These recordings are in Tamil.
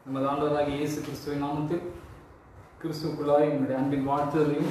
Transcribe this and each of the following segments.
நமது ஆண்டவராகிய இயேசு கிறிஸ்துவின் நாமத்தில் கிறிஸ்துக்குள்ளாய் என்னுடைய அன்பின் வாழ்த்துதலையும்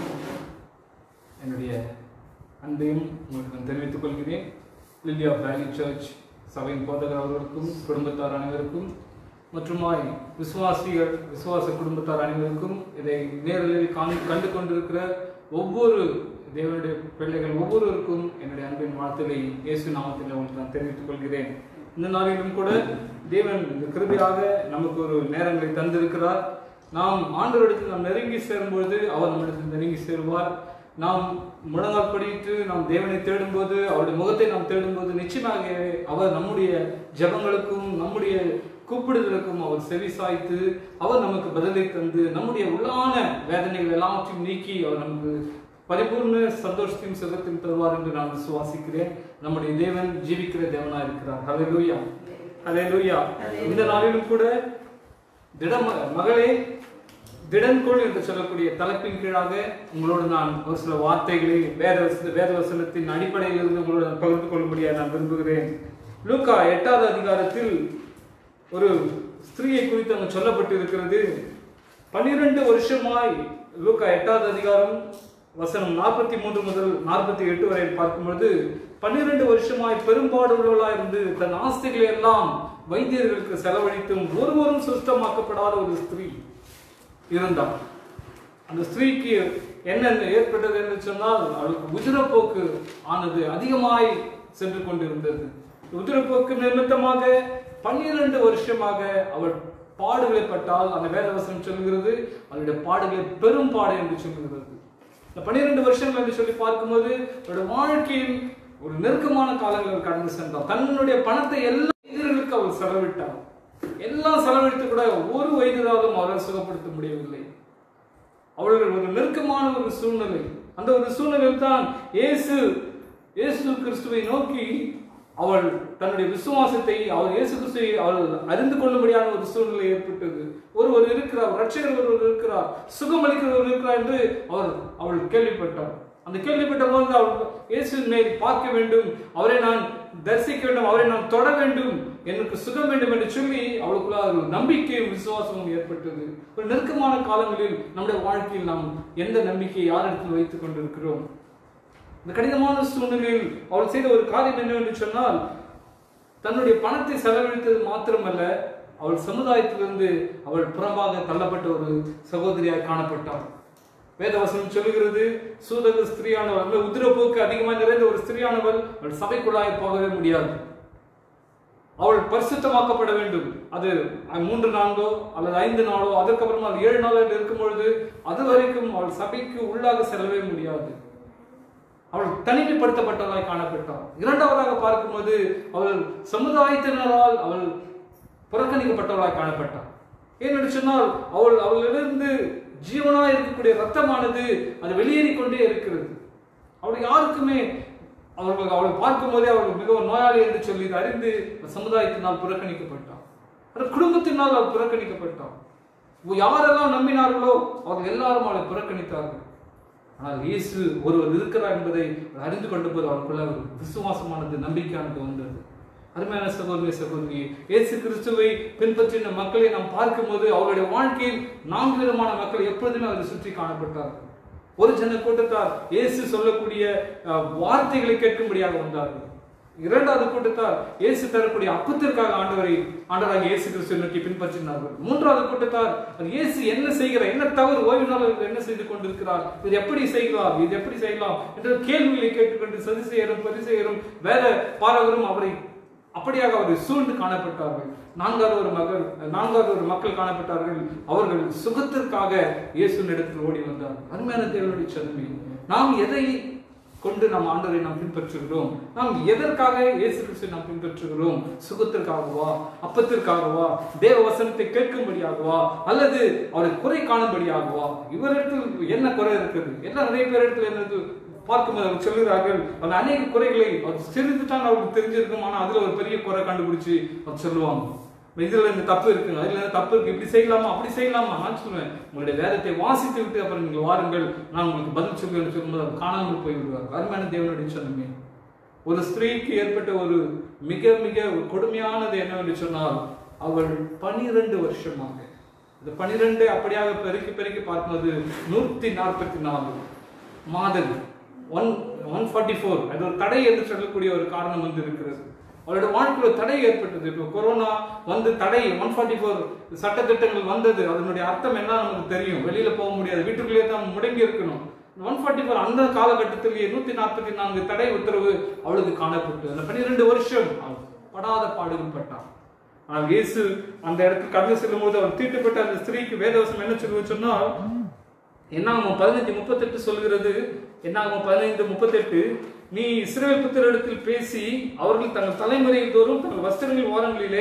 என்னுடைய அன்பையும் உங்களுக்கு நான் தெரிவித்துக் கொள்கிறேன் லில்லி ஆஃப் வேலி சர்ச் சபையின் போதகர் அவர்களுக்கும் குடும்பத்தார் அனைவருக்கும் மற்றுமாய் விசுவாசிகள் விசுவாச குடும்பத்தார் அனைவருக்கும் இதை நேரில் காண் கண்டு கொண்டிருக்கிற ஒவ்வொரு தேவனுடைய பிள்ளைகள் ஒவ்வொருவருக்கும் என்னுடைய அன்பின் வாழ்த்துக்களை இயேசு நாமத்தில் உங்களுக்கு நான் தெரிவித்துக் கொள்கிறேன் இந்த நாளிலும் கூட தேவன் இந்த கிருபையாக நமக்கு ஒரு நேரங்களை தந்திருக்கிறார் நாம் ஆண்டவரிடத்தில் நாம் நெருங்கி சேரும்பொழுது அவர் நம்மிடத்தில் நெருங்கி சேருவார் நாம் முழங்கால் படிட்டு நாம் தேவனை தேடும்போது அவருடைய முகத்தை நாம் தேடும்போது நிச்சயமாக அவர் நம்முடைய ஜெபங்களுக்கும் நம்முடைய கூப்பிடுதலுக்கும் அவர் செவி சாய்த்து அவர் நமக்கு பதிலை தந்து நம்முடைய உள்ளான வேதனைகள் எல்லாவற்றையும் நீக்கி அவர் நமக்கு பரிபூர்ண சந்தோஷத்தையும் சுகத்தையும் தருவார் என்று நான் விசுவாசிக்கிறேன் நம்முடைய தேவன் ஜீவிக்கிற தேவனா இருக்கிறார் ஹalleluya ஹalleluya இந்த நாளிலும் கூட திட மகளே திடன்கொள் என்று சொல்லக்கூடிய தலைப்பின் கீழாக உங்களோடு நான் ஒரு சில வார்த்தைகளை வேத வேத வசனத்தின் அடிப்படையில் இருந்து உங்களோடு நான் பகிர்ந்து கொள்ளும்படியாக நான் விரும்புகிறேன் லூக்கா எட்டாவது அதிகாரத்தில் ஒரு ஸ்திரீயை குறித்து அங்கு சொல்லப்பட்டு இருக்கிறது பன்னிரண்டு வருஷமாய் லூக்கா எட்டாவது அதிகாரம் வசனம் நாற்பத்தி மூன்று முதல் நாற்பத்தி எட்டு வரை பார்க்கும்பொழுது பன்னிரண்டு வருஷமாய் பெரும்பாடு உள்ளவளாய் இருந்து தன் ஆஸ்திகளை எல்லாம் வைத்தியர்களுக்கு செலவழித்தும் ஒருவரும் சுத்தமாக்கப்படாத ஒரு ஸ்திரீ இருந்தாள் அந்த ஸ்திரீக்கு என்ன ஏற்பட்டது என்று சொன்னால் அவளுக்கு உதிரப்போக்கு ஆனது அதிகமாய் சென்று கொண்டிருந்தது உதிரப்போக்கு நிமித்தமாக பன்னிரண்டு வருஷமாக அவள் பாடுகளை பட்டால் அந்த வேதவசனம் சொல்கிறது அவளுடைய பாடுகளை பெரும் பாடு என்று சொல்கிறது இந்த பன்னிரண்டு வருஷங்கள் என்று சொல்லி பார்க்கும்போது அவருடைய வாழ்க்கையில் ஒரு நெருக்கமான காலங்கள் கடந்து சென்றார் தன்னுடைய பணத்தை எல்லா எதிர்களுக்கு அவள் செலவிட்டார் எல்லாம் செலவழித்து கூட ஒரு வயதுதாலும் அவரால் சுகப்படுத்த முடியவில்லை அவர்கள் ஒரு நெருக்கமான ஒரு சூழ்நிலை அந்த ஒரு சூழ்நிலையில் தான் இயேசு இயேசு கிறிஸ்துவை நோக்கி அவள் தன்னுடைய விசுவாசத்தை அவர் இயேசு கிறிஸ்துவை அவள் அறிந்து கொள்ளும்படியான ஒரு சூழ்நிலை ஏற்பட்டது ஒருவர் இருக்கிறார் ரட்சகர் ஒருவர் இருக்கிறார் சுகமளிக்கிறவர் இருக்கிறார் என்று அவர் அவள் கேள்விப்பட்டார் அந்த கேள்விப்பட்ட போது அவள் இயேசுவின் மேல் பார்க்க வேண்டும் அவரை நான் தரிசிக்க வேண்டும் அவரை நான் தொட வேண்டும் எனக்கு சுகம் வேண்டும் என்று சொல்லி அவளுக்குள்ள ஒரு நம்பிக்கையும் விசுவாசமும் ஏற்பட்டது ஒரு நெருக்கமான காலங்களில் நம்முடைய வாழ்க்கையில் நாம் எந்த நம்பிக்கையை யாரிடத்தில் வைத்துக் கொண்டிருக்கிறோம் இந்த கடினமான சூழ்நிலையில் அவள் செய்த ஒரு காரியம் என்னவென்று சொன்னால் தன்னுடைய பணத்தை செலவழித்தது மாத்திரமல்ல அவள் சமுதாயத்திலிருந்து அவள் புறம்பாக தள்ளப்பட்ட ஒரு சகோதரியாய் காணப்பட்டாள் வேதவசனம் சொல்லுகிறது சூதக ஸ்திரீயானவள் உதிரப்போக்கு அதிகமாக நிறைந்த ஒரு ஸ்திரீயானவள் அவள் சபைக்குள்ளாய் போகவே முடியாது அவள் பரிசுத்தமாக்கப்பட வேண்டும் அது மூன்று நாளோ அல்லது ஐந்து நாளோ அதற்கப்புறமா அது ஏழு நாள் என்று இருக்கும் பொழுது அது வரைக்கும் அவள் சபைக்கு உள்ளாக செல்லவே முடியாது அவள் தனிமைப்படுத்தப்பட்டவளாய் காணப்பட்டாள் இரண்டாவதாக பார்க்கும்போது அவள் சமுதாயத்தினரால் அவள் புறக்கணிக்கப்பட்டவளாய் காணப்பட்டாள் ஏனென்று சொன்னால் அவள் அவளிலிருந்து ஜீவனாய் இருக்கக்கூடிய ரத்தமானது அது வெளியேறி கொண்டே இருக்கிறது அவள் யாருக்குமே அவர்கள் அவளை பார்க்கும் போதே அவர்கள் மிகவும் நோயாளி என்று சொல்லி அறிந்து சமுதாயத்தினால் புறக்கணிக்கப்பட்டான் குடும்பத்தினால் அவள் புறக்கணிக்கப்பட்டான் யாரெல்லாம் நம்பினார்களோ அவர்கள் எல்லாரும் அவளை புறக்கணித்தார்கள் ஆனால் இயேசு ஒருவர் இருக்கிறார் என்பதை அறிந்து கொண்ட போது அவருக்குள்ள ஒரு விசுவாசமானது நம்பிக்கையானது வந்தது அருமையான சகோதரி சகோதரி இயேசு கிறிஸ்துவை பின்பற்றின மக்களை நாம் பார்க்கும்போது அவருடைய வாழ்க்கையில் நான்கு விதமான மக்கள் எப்பொழுதுமே அவரை சுற்றி காணப்பட்டார்கள் ஒரு ஜன கூட்டத்தார் இயேசு சொல்லக்கூடிய வார்த்தைகளை கேட்கும்படியாக வந்தார்கள் இரண்டாவது கூட்டத்தார் இயேசு தரக்கூடிய அப்பத்திற்காக ஆண்டவரை ஆண்டவராக இயேசு கிறிஸ்துவை நோக்கி பின்பற்றினார்கள் மூன்றாவது கூட்டத்தார் அது இயேசு என்ன செய்கிறார் என்ன தவறு ஓய்வு நாள் என்ன செய்து கொண்டிருக்கிறார் இது எப்படி செய்கிறார் இது எப்படி செய்யலாம் என்ற கேள்விகளை கேட்டுக்கொண்டு சதிசெயரும் பரிசெயரும் வேத பாரவரும் அவரை அப்படியாக அவரை சூழ்ந்து காணப்பட்டார்கள் நான்காவது ஒரு மகள் நான்காவது ஒரு மக்கள் காணப்பட்டார்கள் அவர்கள் சுகத்திற்காக இயேசு இடத்தில் ஓடி வந்தார்கள் அருமையான தேவனுடைய சதுமை நாம் எதை கொண்டு நம் ஆண்டவரை நாம் பின்பற்றுகிறோம் நாம் எதற்காக இயேசு கிறிஸ்து நாம் பின்பற்றுகிறோம் சுகத்திற்காகவா அப்பத்திற்காகவா தேவ வசனத்தை கேட்கும்படியாகவா அல்லது அவரை குறை காணும்படியாகவா இவரிடத்தில் என்ன குறை இருக்குது எல்லாம் நிறைய பேர் இடத்துல என்னது பார்க்கும்போது அவர் சொல்லுகிறார்கள் அந்த அநேக குறைகளை அவர் சிறிது தான் அவருக்கு தெரிஞ்சிருக்கும் ஆனால் அதுல ஒரு பெரிய குறை கண்டுபிடிச்சு அவர் சொல்லுவாங்க இதுல இந்த தப்பு இருக்குங்க அதுல தப்பு இருக்கு இப்படி செய்யலாமா அப்படி செய்யலாமா நான் சொல்லுவேன் உங்களுடைய வேதத்தை வாசித்து விட்டு அப்புறம் நீங்கள் வாருங்கள் நான் உங்களுக்கு பதில் சொல்லுவேன் சொல்லும்போது அவர் காணாமல் போய் விடுவார் அருமையான தேவனுடைய சொன்னமே ஒரு ஸ்திரீக்கு ஏற்பட்ட ஒரு மிக மிக ஒரு கொடுமையானது என்னவென்று சொன்னால் அவள் பனிரெண்டு வருஷமாக இந்த பனிரெண்டு அப்படியாக பெருக்கி பெருக்கி பார்க்கும்போது நூற்றி நாற்பத்தி நாலு மாதங்கள் ஒன் ஒன் ஃபார்ட்டி ஃபோர் அது ஒரு தடை என்று சொல்லக்கூடிய ஒரு காரணம் வந்து இருக்கிறது அவரோட வாழ்க்கையில் ஒரு தடை ஏற்பட்டது இப்போ கொரோனா வந்து தடை ஒன் ஃபார்ட்டி ஃபோர் சட்டத்திட்டங்கள் வந்தது அதனுடைய அர்த்தம் என்ன நமக்கு தெரியும் வெளியில போக முடியாது வீட்டுக்குள்ளேயே தான் முடங்கி இருக்கணும் ஒன் ஃபார்ட்டி ஃபோர் அந்த காலகட்டத்திலேயே நூத்தி நாற்பத்தி நான்கு தடை உத்தரவு அவளுக்கு காணப்பட்டது அந்த பன்னிரெண்டு வருஷம் அவள் படாத பாடுகள் பட்டான் ஆனால் இயேசு அந்த இடத்துக்கு கடந்து செல்லும் போது அவர் தீட்டுப்பட்ட அந்த ஸ்திரீக்கு வேதவசம் என்ன சொல்லுவது சொன்னால் என்னாகும் பதினஞ்சு முப்பத்தெட்டு சொல்கிறது என்னாகும் பதினைந்து முப்பத்தெட்டு நீ இஸ்ரவேல் புத்திரிடத்தில் பேசி அவர்கள் தங்கள் தலைமுறையில் தோறும் தங்கள் வஸ்திரங்கள் ஓரங்களிலே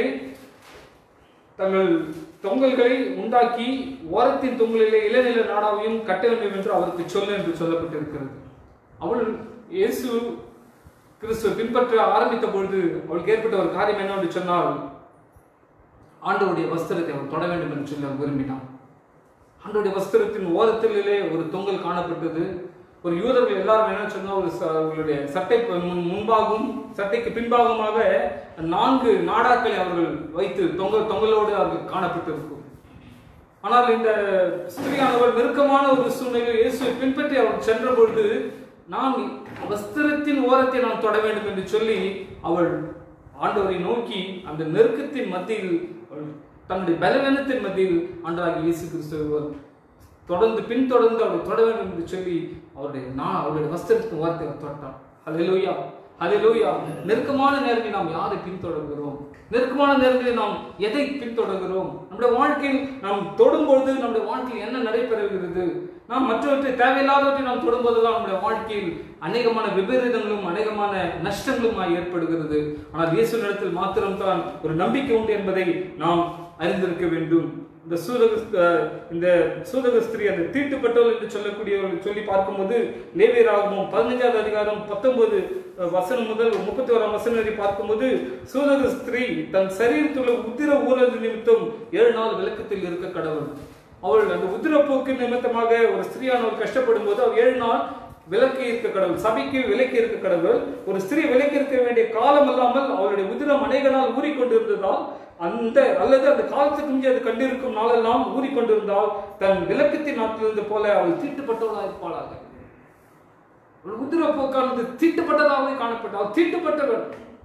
தங்கள் தொங்கல்களை உண்டாக்கி ஓரத்தின் தொங்கலிலே இளநில நாடாவையும் கட்ட வேண்டும் என்று அவருக்கு சொல்ல என்று சொல்லப்பட்டிருக்கிறது அவள் இயேசு கிறிஸ்துவ பின்பற்ற ஆரம்பித்த பொழுது அவளுக்கு ஏற்பட்ட ஒரு காரியம் என்னவென்று சொன்னால் ஆண்டவருடைய வஸ்திரத்தை அவள் தொட வேண்டும் என்று சொல்லி அவள் விரும்பினான் ஆண்டோடைய வஸ்திரத்தின் ஓரத்திலே ஒரு தொங்கல் காணப்பட்டது ஒரு யூதர்கள் எல்லாரும் என்ன சொன்னா ஒரு ச- அவர்களுடைய சட்டை ப- முன்- முன்பாகவும் சட்டைக்கு பின்பாகமாக நான்கு நாடாக்களை அவர்கள் வைத்து தொங்கல் தொங்கலோடு அவர்கள் காணப்பட்டிருக்கும் ஆனால் இந்த ஸ்திரீயானவர் நெருக்கமான ஒரு சூழ்நிலையில் இயேசுவை பின்பற்றி அவர் சென்ற பொழுது நான் வஸ்திரத்தின் ஓரத்தை நான் தொட வேண்டும் என்று சொல்லி அவள் ஆண்டவரை நோக்கி அந்த நெருக்கத்தின் மத்தியில் அவள் தன்னுடைய பலவீனத்தின் மத்தியில் ஆண்டவராகிய இயேசு கிறிஸ்துவ தொடர்ந்து பின்தொடர்ந்து அவளை தொட வேண்டும் என்று சொல்லி அவருடைய நான் அவருடைய வஸ்திரத்தின் ஓரத்தை அவர் தொட்டான் ஹalleluya ஹalleluya நெருக்கமான நேரங்களில் நாம் யாரை பின்தொடர்கிறோம் நெருக்கமான நேரங்களில் நாம் எதை பின்தொடர்கிறோம் நம்முடைய வாழ்க்கையில் நாம் தொடும்பொழுது நம்முடைய வாழ்க்கையில் என்ன நடைபெறுகிறது நாம் மற்றவற்றை தேவையில்லாதவற்றை நாம் தொடும்போதெல்லாம் நம்முடைய வாழ்க்கையில் அநேகமான விபரீதங்களும் அநேகமான நஷ்டங்களும் ஏற்படுகிறது ஆனால் இயேசு இடத்தில் மாத்திரம்தான் ஒரு நம்பிக்கை உண்டு என்பதை நாம் அறிந்திருக்க வேண்டும் இந்த சூதக அஹ், இந்த சூதக ஸ்திரீ அந்த தீட்டுப்பட்டவள் என்று சொல்லக்கூடியவர்கள் சொல்லி பார்க்கும்போது லேவியராகவும் பதினஞ்சாவது அதிகாரம் பத்தொன்பது அஹ், வசனம் முதல் முப்பத்தி ஓராம் வசனம் வரை பார்க்கும்போது சூதக ஸ்திரீ தன் சரீரத்தில் உள்ள உத்திர ஊரல் நிமித்தம் ஏழு நாள் விளக்கத்தில் இருக்க கடவுள் அவள் அந்த உதிரப்போக்கு நிமித்தமாக ஒரு ஸ்திரீயானவள் கஷ்டப்படும் போது அவள் ஏழு நாள் விலக்கி இருக்க கடவுள் சபைக்கு விலக்கி இருக்க கடவுள் ஒரு ஸ்திரீ விலக்கி இருக்க வேண்டிய காலம் இல்லாமல் அவளுடைய உதிரம் அநேக நாள் ஊறிக்கொண்டிருந்ததால் அந்த அல்லது அந்த காலத்துக்கு முந்தைய அது கண்டிருக்கும் நாளெல்லாம் ஊறிக்கொண்டிருந்தால் தன் விளக்கத்தின் நாட்டிலிருந்து போல அவள் தீட்டுப்பட்டவளாக இருப்பாளாக அவள் உதிரப்போக்கானது தீட்டுப்பட்டதாகவே காணப்பட்டாள் அவள் தீட்டுப்பட்டவள்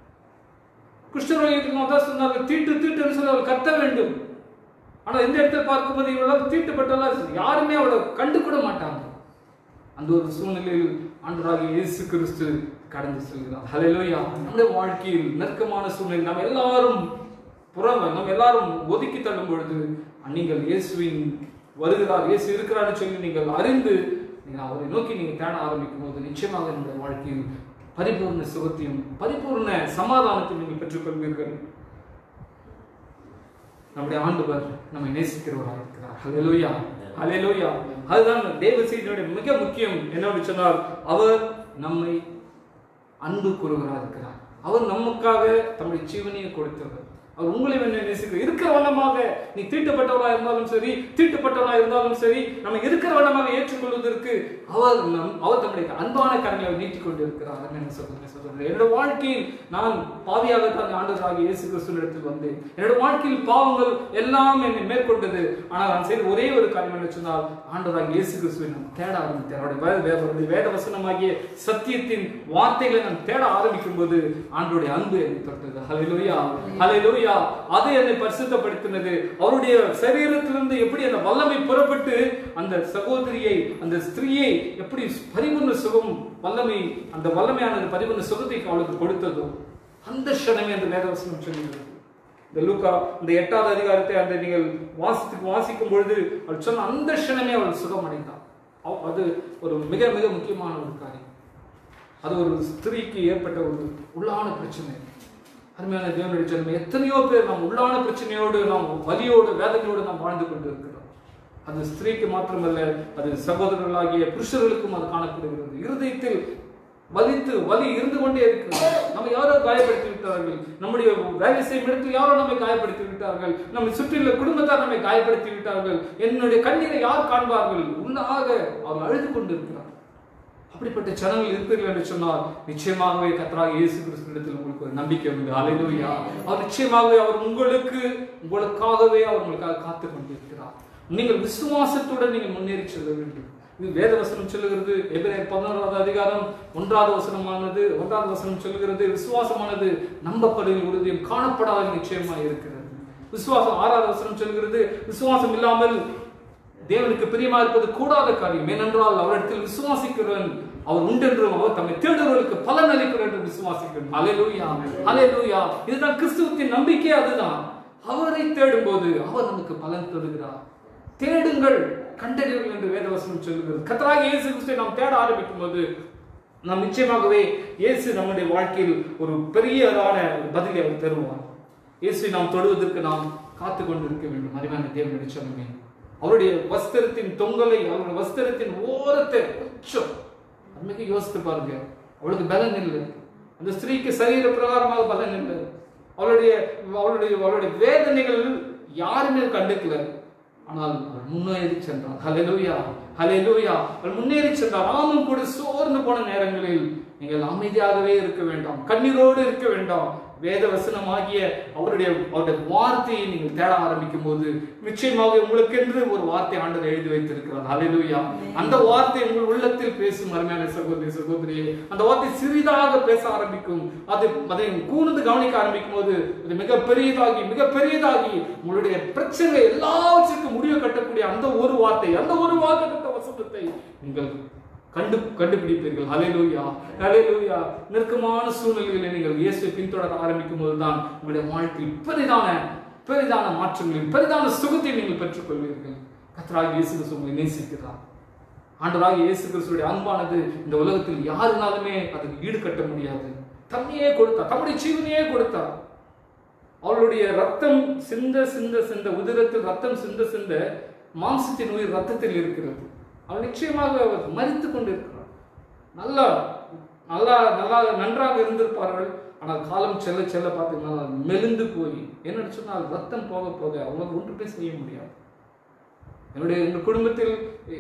கிருஷ்ணர்கள் தான் சொன்னார்கள் தீட்டு தீட்டுன்னு சொல்லி அவள் கத்த வேண்டும் ஆனா இந்த இடத்துல பார்க்கும்போது இவளால் தீட்டுப்பட்டவளா யாருமே அவளை கண்டு கூட மாட்டாங்க அந்த ஒரு சூழ்நிலையில் ஆண்டவராகிய இயேசு கிறிஸ்து கடந்து செல்கிறார் ஹalleluya நம்முடைய வாழ்க்கையில் நெருக்கமான சூழ்நிலை நாம் எல்லாரும் புறம் நம்ம எல்லாரும் ஒதுக்கி தள்ளும் பொழுது நீங்கள் இயேசுவின் வருகிறார் இயேசு இருக்கிறார்னு சொல்லி நீங்கள் அறிந்து நீங்கள் அவரை நோக்கி நீங்க தேட ஆரம்பிக்கும் போது நிச்சயமாக நம்முடைய வாழ்க்கையில் பரிபூர்ண சுகத்தையும் பரிபூர்ண சமாதானத்தையும் நீங்கள் பெற்றுக்கொள்வீர்கள் நம்முடைய ஆண்டவர் நம்மை நேசிக்கிறவராக இருக்கிறார் ஹalleluya ஹalleluya அதுதான் தேவ செய்தியுடைய மிக முக்கியம் என்னவென்று சொன்னால் அவர் நம்மை அன்பு கூறுவராக இருக்கிறார் அவர் நமக்காக தம்முடைய ஜீவனையை கொடுத்தவர் அவர் உங்களை என்ன நேசிக்கிறார் இருக்கிற வண்ணமாக நீ தீட்டுப்பட்டவளா இருந்தாலும் சரி தீட்டுப்பட்டவளா இருந்தாலும் சரி நம்ம இருக்கிற வண்ணமாக ஏற்றுக்கொள்வதற்கு அவர் நம் அவர் தம்முடைய அன்பான கரங்களை நீட்டிக் கொண்டு இருக்கிறார் என்ன சொல்லுங்க சொல்றது என்னோட வாழ்க்கையில் நான் பாவியாக தான் ஆண்டவராகிய இயேசு கிறிஸ்துவிடத்தில் வந்தேன் என்னோட வாழ்க்கையில் பாவங்கள் எல்லாம் என்னை மேற்கொண்டது ஆனால் நான் செய்த ஒரே ஒரு காரியம் என்ன சொன்னால் ஆண்டவராகிய இயேசு கிறிஸ்துவை நான் தேட ஆரம்பித்தேன் அவருடைய வேத வேத- அவருடைய வேத வசனமாகிய சத்தியத்தின் வார்த்தைகளை நான் தேட ஆரம்பிக்கும் போது ஆண்டவருடைய அன்பு என்னை தொட்டது ஹalleluya ஹalleluya அது என்னை பரிசுத்தப்படுத்தினது அவருடைய சரீரத்திலிருந்து எப்படி அந்த வல்லமை புறப்பட்டு அந்த சகோதரியை அந்த ஸ்திரீயை எப்படி பரிபூர்ண சுகம் வல்லமை அந்த வல்லமையானது பரிபூர்ண சுகத்தை அவளுக்கு கொடுத்ததோ அந்த க்ஷணமே அந்த வேதவசனம் சொல்லுகிறது இந்த லூக்கா இந்த எட்டாவது அதிகாரத்தை அந்த நீங்கள் வாசித்து வாசிக்கும் பொழுது அவள் சொன்ன அந்த க்ஷணமே அவள் சுகமடைந்தாள் அவ- அது ஒரு மிக மிக முக்கியமான ஒரு காரியம் அது ஒரு ஸ்திரீக்கு ஏற்பட்ட ஒரு உள்ளான பிரச்சனை அருமையான தேவனுடைய ஜென்மம் எத்தனையோ பேர் நாம் உள்ளான பிரச்சனையோடு நாம் வலியோடு வேதனையோடு நாம் வாழ்ந்து கொண்டு இருக்கிறோம் அது ஸ்திரீக்கு மாத்திரமல்ல அது சகோதரர்களாகிய புருஷர்களுக்கும் அது காணப்படுகிறது இருதயத்தில் வலித்து வலி இருந்து கொண்டே இருக்கிறது நம்ம யாரோ காயப்படுத்தி விட்டார்கள் நம்முடைய வேலை செய்யும் இடத்தில் யாரோ நம்மை காயப்படுத்தி விட்டார்கள் நம்மை சுற்றியுள்ள குடும்பத்தார் நம்மை காயப்படுத்தி விட்டார்கள் என்னுடைய கண்ணீரை யார் காண்பார்கள் உள்ளாக அவர் அழுது கொண்டிருக்கிறார் அப்படிப்பட்ட ஜனங்கள் இருப்பீர்கள் என்று சொன்னால் நிச்சயமாகவே கத்தராக இயேசு கிறிஸ்துவிடத்தில் உங்களுக்கு ஒரு நம்பிக்கை உண்டு அலையிலூயா அவர் நிச்சயமாகவே அவர் உங்களுக்கு உங்களுக்காகவே அவர் உங்களுக்காக காத்து கொண்டிருக்கிறார் நீங்கள் விசுவாசத்துடன் நீங்கள் முன்னேறி செல்ல வேண்டும் இது வேத வசனம் சொல்லுகிறது எபிரேயர் பதினோராவது அதிகாரம் ஒன்றாவது வசனமானது ஒன்றாவது வசனம் சொல்லுகிறது விசுவாசமானது நம்பப்படுகிற உறுதியும் காணப்படாத நிச்சயமாக இருக்கிறது விசுவாசம் ஆறாவது வசனம் சொல்லுகிறது விசுவாசம் இல்லாமல் தேவனுக்கு பிரியமா இருப்பது கூடாத காரியம் ஏனென்றால் அவரிடத்தில் விசுவாசிக்கிறவன் அவர் உண்டென்றும் அவர் தம்மை தேடுறவர்களுக்கு பலன் அளிக்கிறார் என்று விசுவாசிக்கிறோம் அலையலூயா அலையலூயா இதுதான் கிறிஸ்துவத்தின் நம்பிக்கை அதுதான் அவரை தேடும்போது அவர் நமக்கு பலன் தருகிறார் தேடுங்கள் கண்டறியுங்கள் என்று வேதவசனம் சொல்லுகிறது கத்தராக இயேசு கிறிஸ்துவை நாம் தேட ஆரம்பிக்கும் போது நாம் நிச்சயமாகவே இயேசு நம்முடைய வாழ்க்கையில் ஒரு பெரியதான பதிலை அவர் தருவார் இயேசுவை நாம் தொடுவதற்கு நாம் காத்து கொண்டு இருக்க வேண்டும் அறிவான தேவன் நிச்சயமே அவருடைய வஸ்திரத்தின் தொங்கலை அவருடைய வஸ்திரத்தின் ஓரத்தை உச்சம் அதுமிக யோசித்து பாருங்க அவளுக்கு பலன் இல்லை அந்த ஸ்திரீக்கு சரீர பிரகாரமாக பலன் இல்லை அவளுடைய அவளுடைய அவளுடைய வேதனைகள் யாருமே கண்டுக்கல ஆனால் அவள் முன்னேறி சென்றார் ஹலெலூயா ஹலெலூயா அவள் முன்னேறி சென்றார் நாமும் கூட சோர்ந்து போன நேரங்களில் நீங்கள் அமைதியாகவே இருக்க வேண்டாம் கண்ணீரோடு இருக்க வேண்டாம் வேத வசனமாகிய அவருடைய அவருடைய வார்த்தையை நீங்கள் தேட ஆரம்பிக்கும் போது நிச்சயமாக உங்களுக்கென்று ஒரு வார்த்தை ஆண்டவர் எழுதி வைத்திருக்கிறார் ஹalleluya அந்த வார்த்தை உங்கள் உள்ளத்தில் பேசும் அருமையான சகோதரி சகோதரியே அந்த வார்த்தை சிறிதாக பேச ஆரம்பிக்கும் அது அதை கூர்ந்து கவனிக்க ஆரம்பிக்கும் போது அது மிக பெரியதாகி மிக பெரியதாகி உங்களுடைய பிரச்சனை எல்லாவற்றுக்கும் முடிவு கட்டக்கூடிய அந்த ஒரு வார்த்தை அந்த ஒரு வாக்கு வசனத்தை நீங்கள் கண்டு கண்டுபிடிப்பீர்கள் ஹalleluya ஹalleluya நெருக்கமான சூழ்நிலைகளில் நீங்கள் இயேசுவை பின்தொடர ஆரம்பிக்கும் போதுதான் உங்களுடைய வாழ்க்கையில் பெரிதான பெரிதான மாற்றங்களில் பெரிதான சுகத்தை நீங்கள் பெற்றுக்கொள்வீர்கள் கர்த்தராகிய இயேசு கிறிஸ்து உங்களை நேசிக்கிறார் ஆண்டவராகிய இயேசு கிறிஸ்துடைய அன்பானது இந்த உலகத்தில் யாருனாலுமே அதுக்கு ஈடு கட்ட முடியாது தன்னையே கொடுத்தார் தம்முடைய ஜீவனையே கொடுத்தார் அவளுடைய ரத்தம் சிந்த சிந்த சிந்த உதிரத்தில் ரத்தம் சிந்த சிந்த மாம்சத்தின் உயிர் ரத்தத்தில் இருக்கிறது அவள் நிச்சயமாக அவர் மறித்து கொண்டிருக்கிறார் நல்லா நல்லா நல்லா நன்றாக இருந்திருப்பார்கள் ஆனால் காலம் செல்ல செல்ல பார்த்தீங்கன்னா மெலிந்து போய் என்ன சொன்னால் ரத்தம் போக போக அவங்களால ஒன்றுமே செய்ய முடியாது என்னுடைய எங்கள் குடும்பத்தில்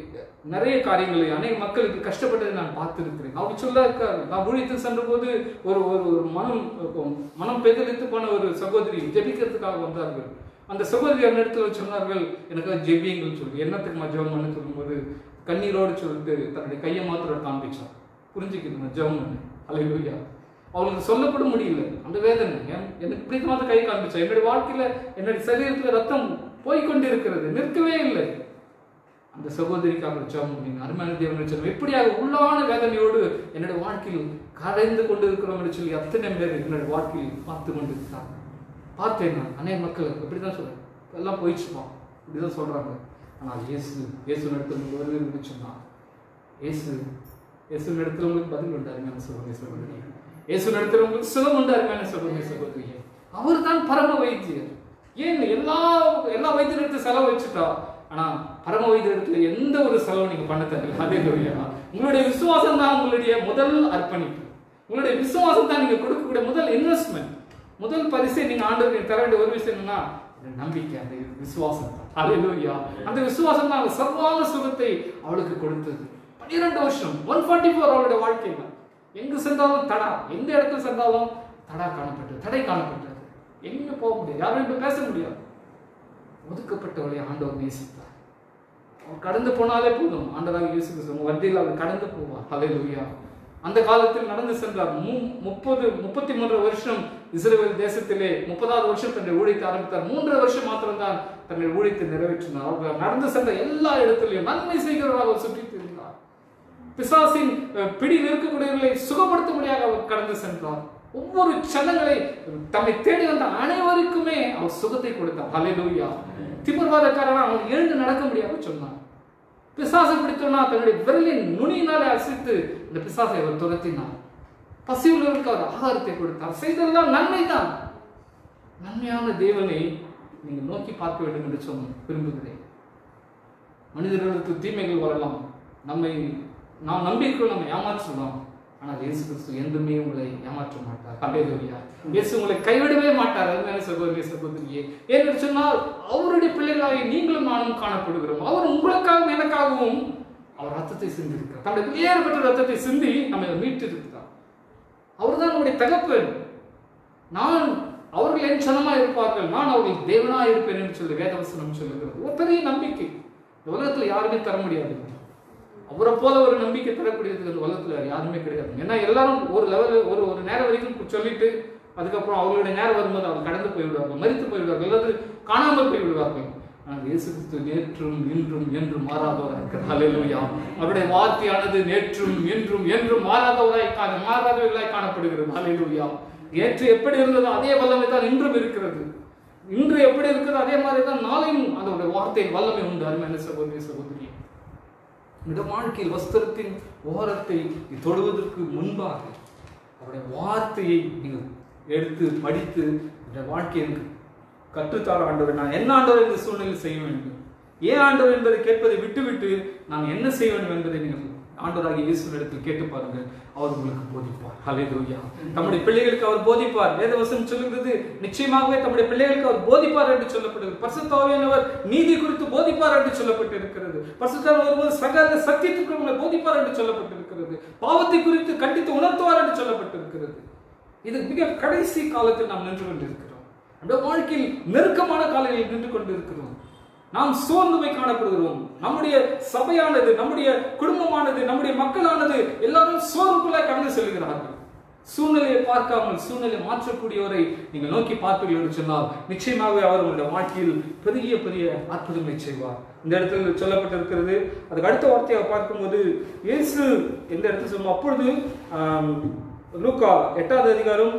நிறைய காரியங்களை அநேக மக்களுக்கு கஷ்டப்பட்டதை நான் பார்த்திருக்கிறேன் அவங்க சொல்ல நான் ஊழியத்தில் சென்ற போது ஒரு ஒரு ஒரு மனம் மனம் பெதலித்து போன ஒரு சகோதரி ஜெபிக்கிறதுக்காக வந்தார்கள் அந்த சகோதரி அந்த இடத்துல சொன்னார்கள் எனக்கு ஜெபியுங்கள் சொல்லி என்னத்துக்கு ஜெபம் பண்ண சொல்லும்போது கண்ணீரோடு சொல்லிட்டு தன்னுடைய கையை மாத்திரம் காண்பிச்சான் புரிஞ்சுக்கணும் ஜெபம் பண்ணு அலையிலூயா அவளுக்கு சொல்லப்பட முடியல அந்த வேதனை ஏன் எனக்கு பிடித்தமாக கை காண்பிச்சா என்னுடைய வாழ்க்கையில என்னுடைய சரீரத்துல ரத்தம் போய்கொண்டு இருக்கிறது நிற்கவே இல்லை அந்த சகோதரிக்காக ஜெபம் பண்ணீங்க அருமையான தேவன் சொல்லுவோம் எப்படியாக உள்ளான வேதனையோடு என்னுடைய வாழ்க்கையில் கரைந்து கொண்டு இருக்கிறோம் என்று சொல்லி அத்தனை பேர் என்னுடைய வாழ்க்கையில் பார்த்து கொண்டு இருக்கிறாங்க பார்த்தேன் நான் அநேக மக்கள் இப்படிதான் சொல்றேன் எல்லாம் போயிடுச்சுப்பான் இப்படிதான் சொல்றாங்க ஆனால் இயேசு இயேசு நடத்துல வருது சொன்னா இயேசு இயேசு நடத்துல உங்களுக்கு பதில் உண்டு அருமையான சகோதரி சகோதரி இயேசு நடத்துல உங்களுக்கு சுகம் உண்டு அருமையான சகோதரி சகோதரியே அவர் தான் பரம வைத்தியர் ஏன் எல்லா எல்லா வைத்தியர்களுக்கு செலவு வச்சுட்டா ஆனா பரம வைத்தியத்துல எந்த ஒரு செலவு நீங்க பண்ண தேவையில்லை அதே இல்லையா உங்களுடைய விசுவாசம் தான் உங்களுடைய முதல் அர்ப்பணிப்பு உங்களுடைய விசுவாசம் தான் நீங்க கொடுக்கக்கூடிய முதல் இன்வெஸ்ட்மெண்ட் முதல் பரிசை நீங்க ஆண்டவருக்கு தர வேண்டிய ஒரு விஷயம் என்னன்னா நம்பிக்கை அந்த விசுவாசம் தான் அலையிலூயா அந்த விசுவாசம் தான் சர்வான சுகத்தை அவளுக்கு கொடுத்தது பன்னிரெண்டு வருஷம் ஒன் ஃபார்ட்டி ஃபோர் அவளுடைய வாழ்க்கையில எங்கு சென்றாலும் தடா எந்த இடத்துல சென்றாலும் தடா காணப்பட்டது தடை காணப்பட்டது எங்க போக முடியாது யாரும் இப்ப பேச முடியாது ஒதுக்கப்பட்டவளை ஆண்டவர் நேசித்தார் அவர் கடந்து போனாலே போதும் ஆண்டவராக இயேசு கிறிஸ்து வண்டியில் அவர் கடந்து போவார் அலையிலூயா அந்த காலத்தில் நடந்து சென்றார் முப்பது முப்பத்தி மூன்று வருஷம் இஸ்ரேல் தேசத்திலே முப்பதாவது வருஷம் தன்னுடைய ஊழியத்தை ஆரம்பித்தார் மூன்று வருஷம் மாத்திரம்தான் தன்னுடைய ஊழியத்தை நிறைவேற்றினார் அவர் நடந்து சென்ற எல்லா இடத்திலையும் நன்மை செய்கிறவராக அவர் சுற்றி திருந்தார் பிசாசின் பிடியில் இருக்கக்கூடியவர்களை சுகப்படுத்தும்படியாக அவர் கடந்து சென்றார் ஒவ்வொரு சனங்களை தம்மை தேடி வந்த அனைவருக்குமே அவர் சுகத்தை கொடுத்தார் அலையிலூயா திமிர்வாதக்காரனா அவன் எழுந்து நடக்க முடியாது சொன்னார் பிசாசை பிடித்தோம்னா தன்னுடைய விரலின் நுனியினாலே அசைத்து இந்த பிசாசை அவர் துரத்தினார் பசியுள்ளவருக்கு அவர் ஆகாரத்தை கொடுத்தார் செய்ததெல்லாம் நன்மைதான் நன்மையான தேவனை நீங்கள் நோக்கி பார்க்க வேண்டும் என்று சொன்ன விரும்புகிறேன் மனிதர்களுக்கு தீமைகள் வரலாம் நம்மை நாம் நம்பிக்கைகள் நம்ம ஏமாற்றலாம் ஆனால் இயேசு கிறிஸ்து என்றுமே உங்களை ஏமாற்ற மாட்டார் அலேலூயா இயேசு உங்களை கைவிடவே மாட்டார் அதுமாதிரி சகோதரி சகோதரியே ஏன்னு சொன்னால் அவருடைய பிள்ளைகளாகி நீங்களும் நானும் காணப்படுகிறோம் அவர் உங்களுக்காகவும் எனக்காகவும் அவர் ரத்தத்தை சிந்திருக்கிறார் தன்னுடைய வெளியேறப்பட்ட ரத்தத்தை சிந்தி நம்மை மீட்டு இருக்கிறார் அவர் தான் நம்முடைய தகப்பன் நான் அவர்கள் என் சனமா இருப்பார்கள் நான் அவர்கள் தேவனா இருப்பேன் என்று சொல்லி வேதவசனம் சொல்லுகிறது ஒரு பெரிய நம்பிக்கை இந்த உலகத்துல யாருமே தர முடியாது அவரை போல ஒரு நம்பிக்கை தரக்கூடியது இந்த உலகத்துல வேற யாருமே கிடையாது ஏன்னா எல்லாரும் ஒரு லெவல் ஒரு ஒரு நேரம் வரைக்கும் சொல்லிட்டு அதுக்கப்புறம் அவங்களுடைய நேரம் வரும்போது அவர் கடந்து போய்விடுவார்கள் மறித்து போய்விடுவார்கள் அல்லது காணாமல் போய்விடுவார்கள் ஆனால் இயேசு கிறிஸ்து நேற்றும் இன்றும் என்றும் மாறாதவராக இருக்கிறார் ஹalleluya அவருடைய வார்த்தையானது நேற்றும் இன்றும் என்றும் மாறாதவராய் காண மாறாதவர்களாய் காணப்படுகிறது ஹalleluya நேற்று எப்படி இருந்ததோ அதே வல்லமை தான் இன்றும் இருக்கிறது இன்று எப்படி இருக்கிறதோ அதே மாதிரி தான் நாளையும் அதோட வார்த்தையின் வல்லமை உண்டு அருமையான சகோதரி சகோதரி இந்த வாழ்க்கையில் வஸ்திரத்தின் ஓரத்தை தொடுவதற்கு முன்பாக அவருடைய வார்த்தையை நீங்கள் எடுத்து படித்து இந்த வாழ்க்கையில் கற்றுத்தார ஆண்டவர் நான் என்ன ஆண்டவர் இந்த சூழ்நிலையில் செய்ய வேண்டும் ஏன் ஆண்டவர் என்பதை கேட்பதை விட்டுவிட்டு நான் என்ன செய்ய வேண்டும் என்பதை நீங்கள் ஆண்டவராகிய இயேசுவிடத்தில் கேட்டு பாருங்கள் அவர் உங்களுக்கு போதிப்பார் ஹalleluya நம்முடைய பிள்ளைகளுக்கு அவர் போதிப்பார் வேதவசனம் சொல்லுகிறது நிச்சயமாகவே தம்முடைய பிள்ளைகளுக்கு அவர் போதிப்பார் என்று சொல்லப்படுகிறது பரிசுத்தாவியானவர் நீதி குறித்து போதிப்பார் என்று சொல்லப்பட்டிருக்கிறது பரிசுத்தாவின் ஒருவர் சகல சத்தியத்துக்கு உங்களை போதிப்பார் என்று சொல்லப்பட்டிருக்கிறது பாவத்தை குறித்து கண்டித்து உணர்த்துவார் என்று சொல்லப்பட்டிருக்கிறது இது மிக கடைசி காலத்தில் நாம் நின்று கொண்டிருக்கிறோம் நம்முடைய வாழ்க்கையில் நெருக்கமான காலையில் நின்று கொண்டிருக்கிறோம் நாம் சோர்ந்து போய் காணப்படுகிறோம் நம்முடைய சபையானது நம்முடைய குடும்பமானது நம்முடைய மக்களானது எல்லாரும் சோர்வுக்குள்ள கடந்து செல்கிறார்கள் சூழ்நிலையை பார்க்காமல் சூழ்நிலை மாற்றக்கூடியவரை நீங்கள் நோக்கி பார்ப்பீர்கள் என்று சொன்னால் நிச்சயமாகவே அவர் உங்களுடைய வாழ்க்கையில் பெரிய பெரிய அற்புதங்களை செய்வார் இந்த இடத்துல சொல்லப்பட்டிருக்கிறது அதுக்கு அடுத்த வார்த்தையை பார்க்கும்போது இயேசு எந்த இடத்துல சொல்லும் அப்பொழுது ஆம், லூக்கா எட்டாவது அதிகாரம்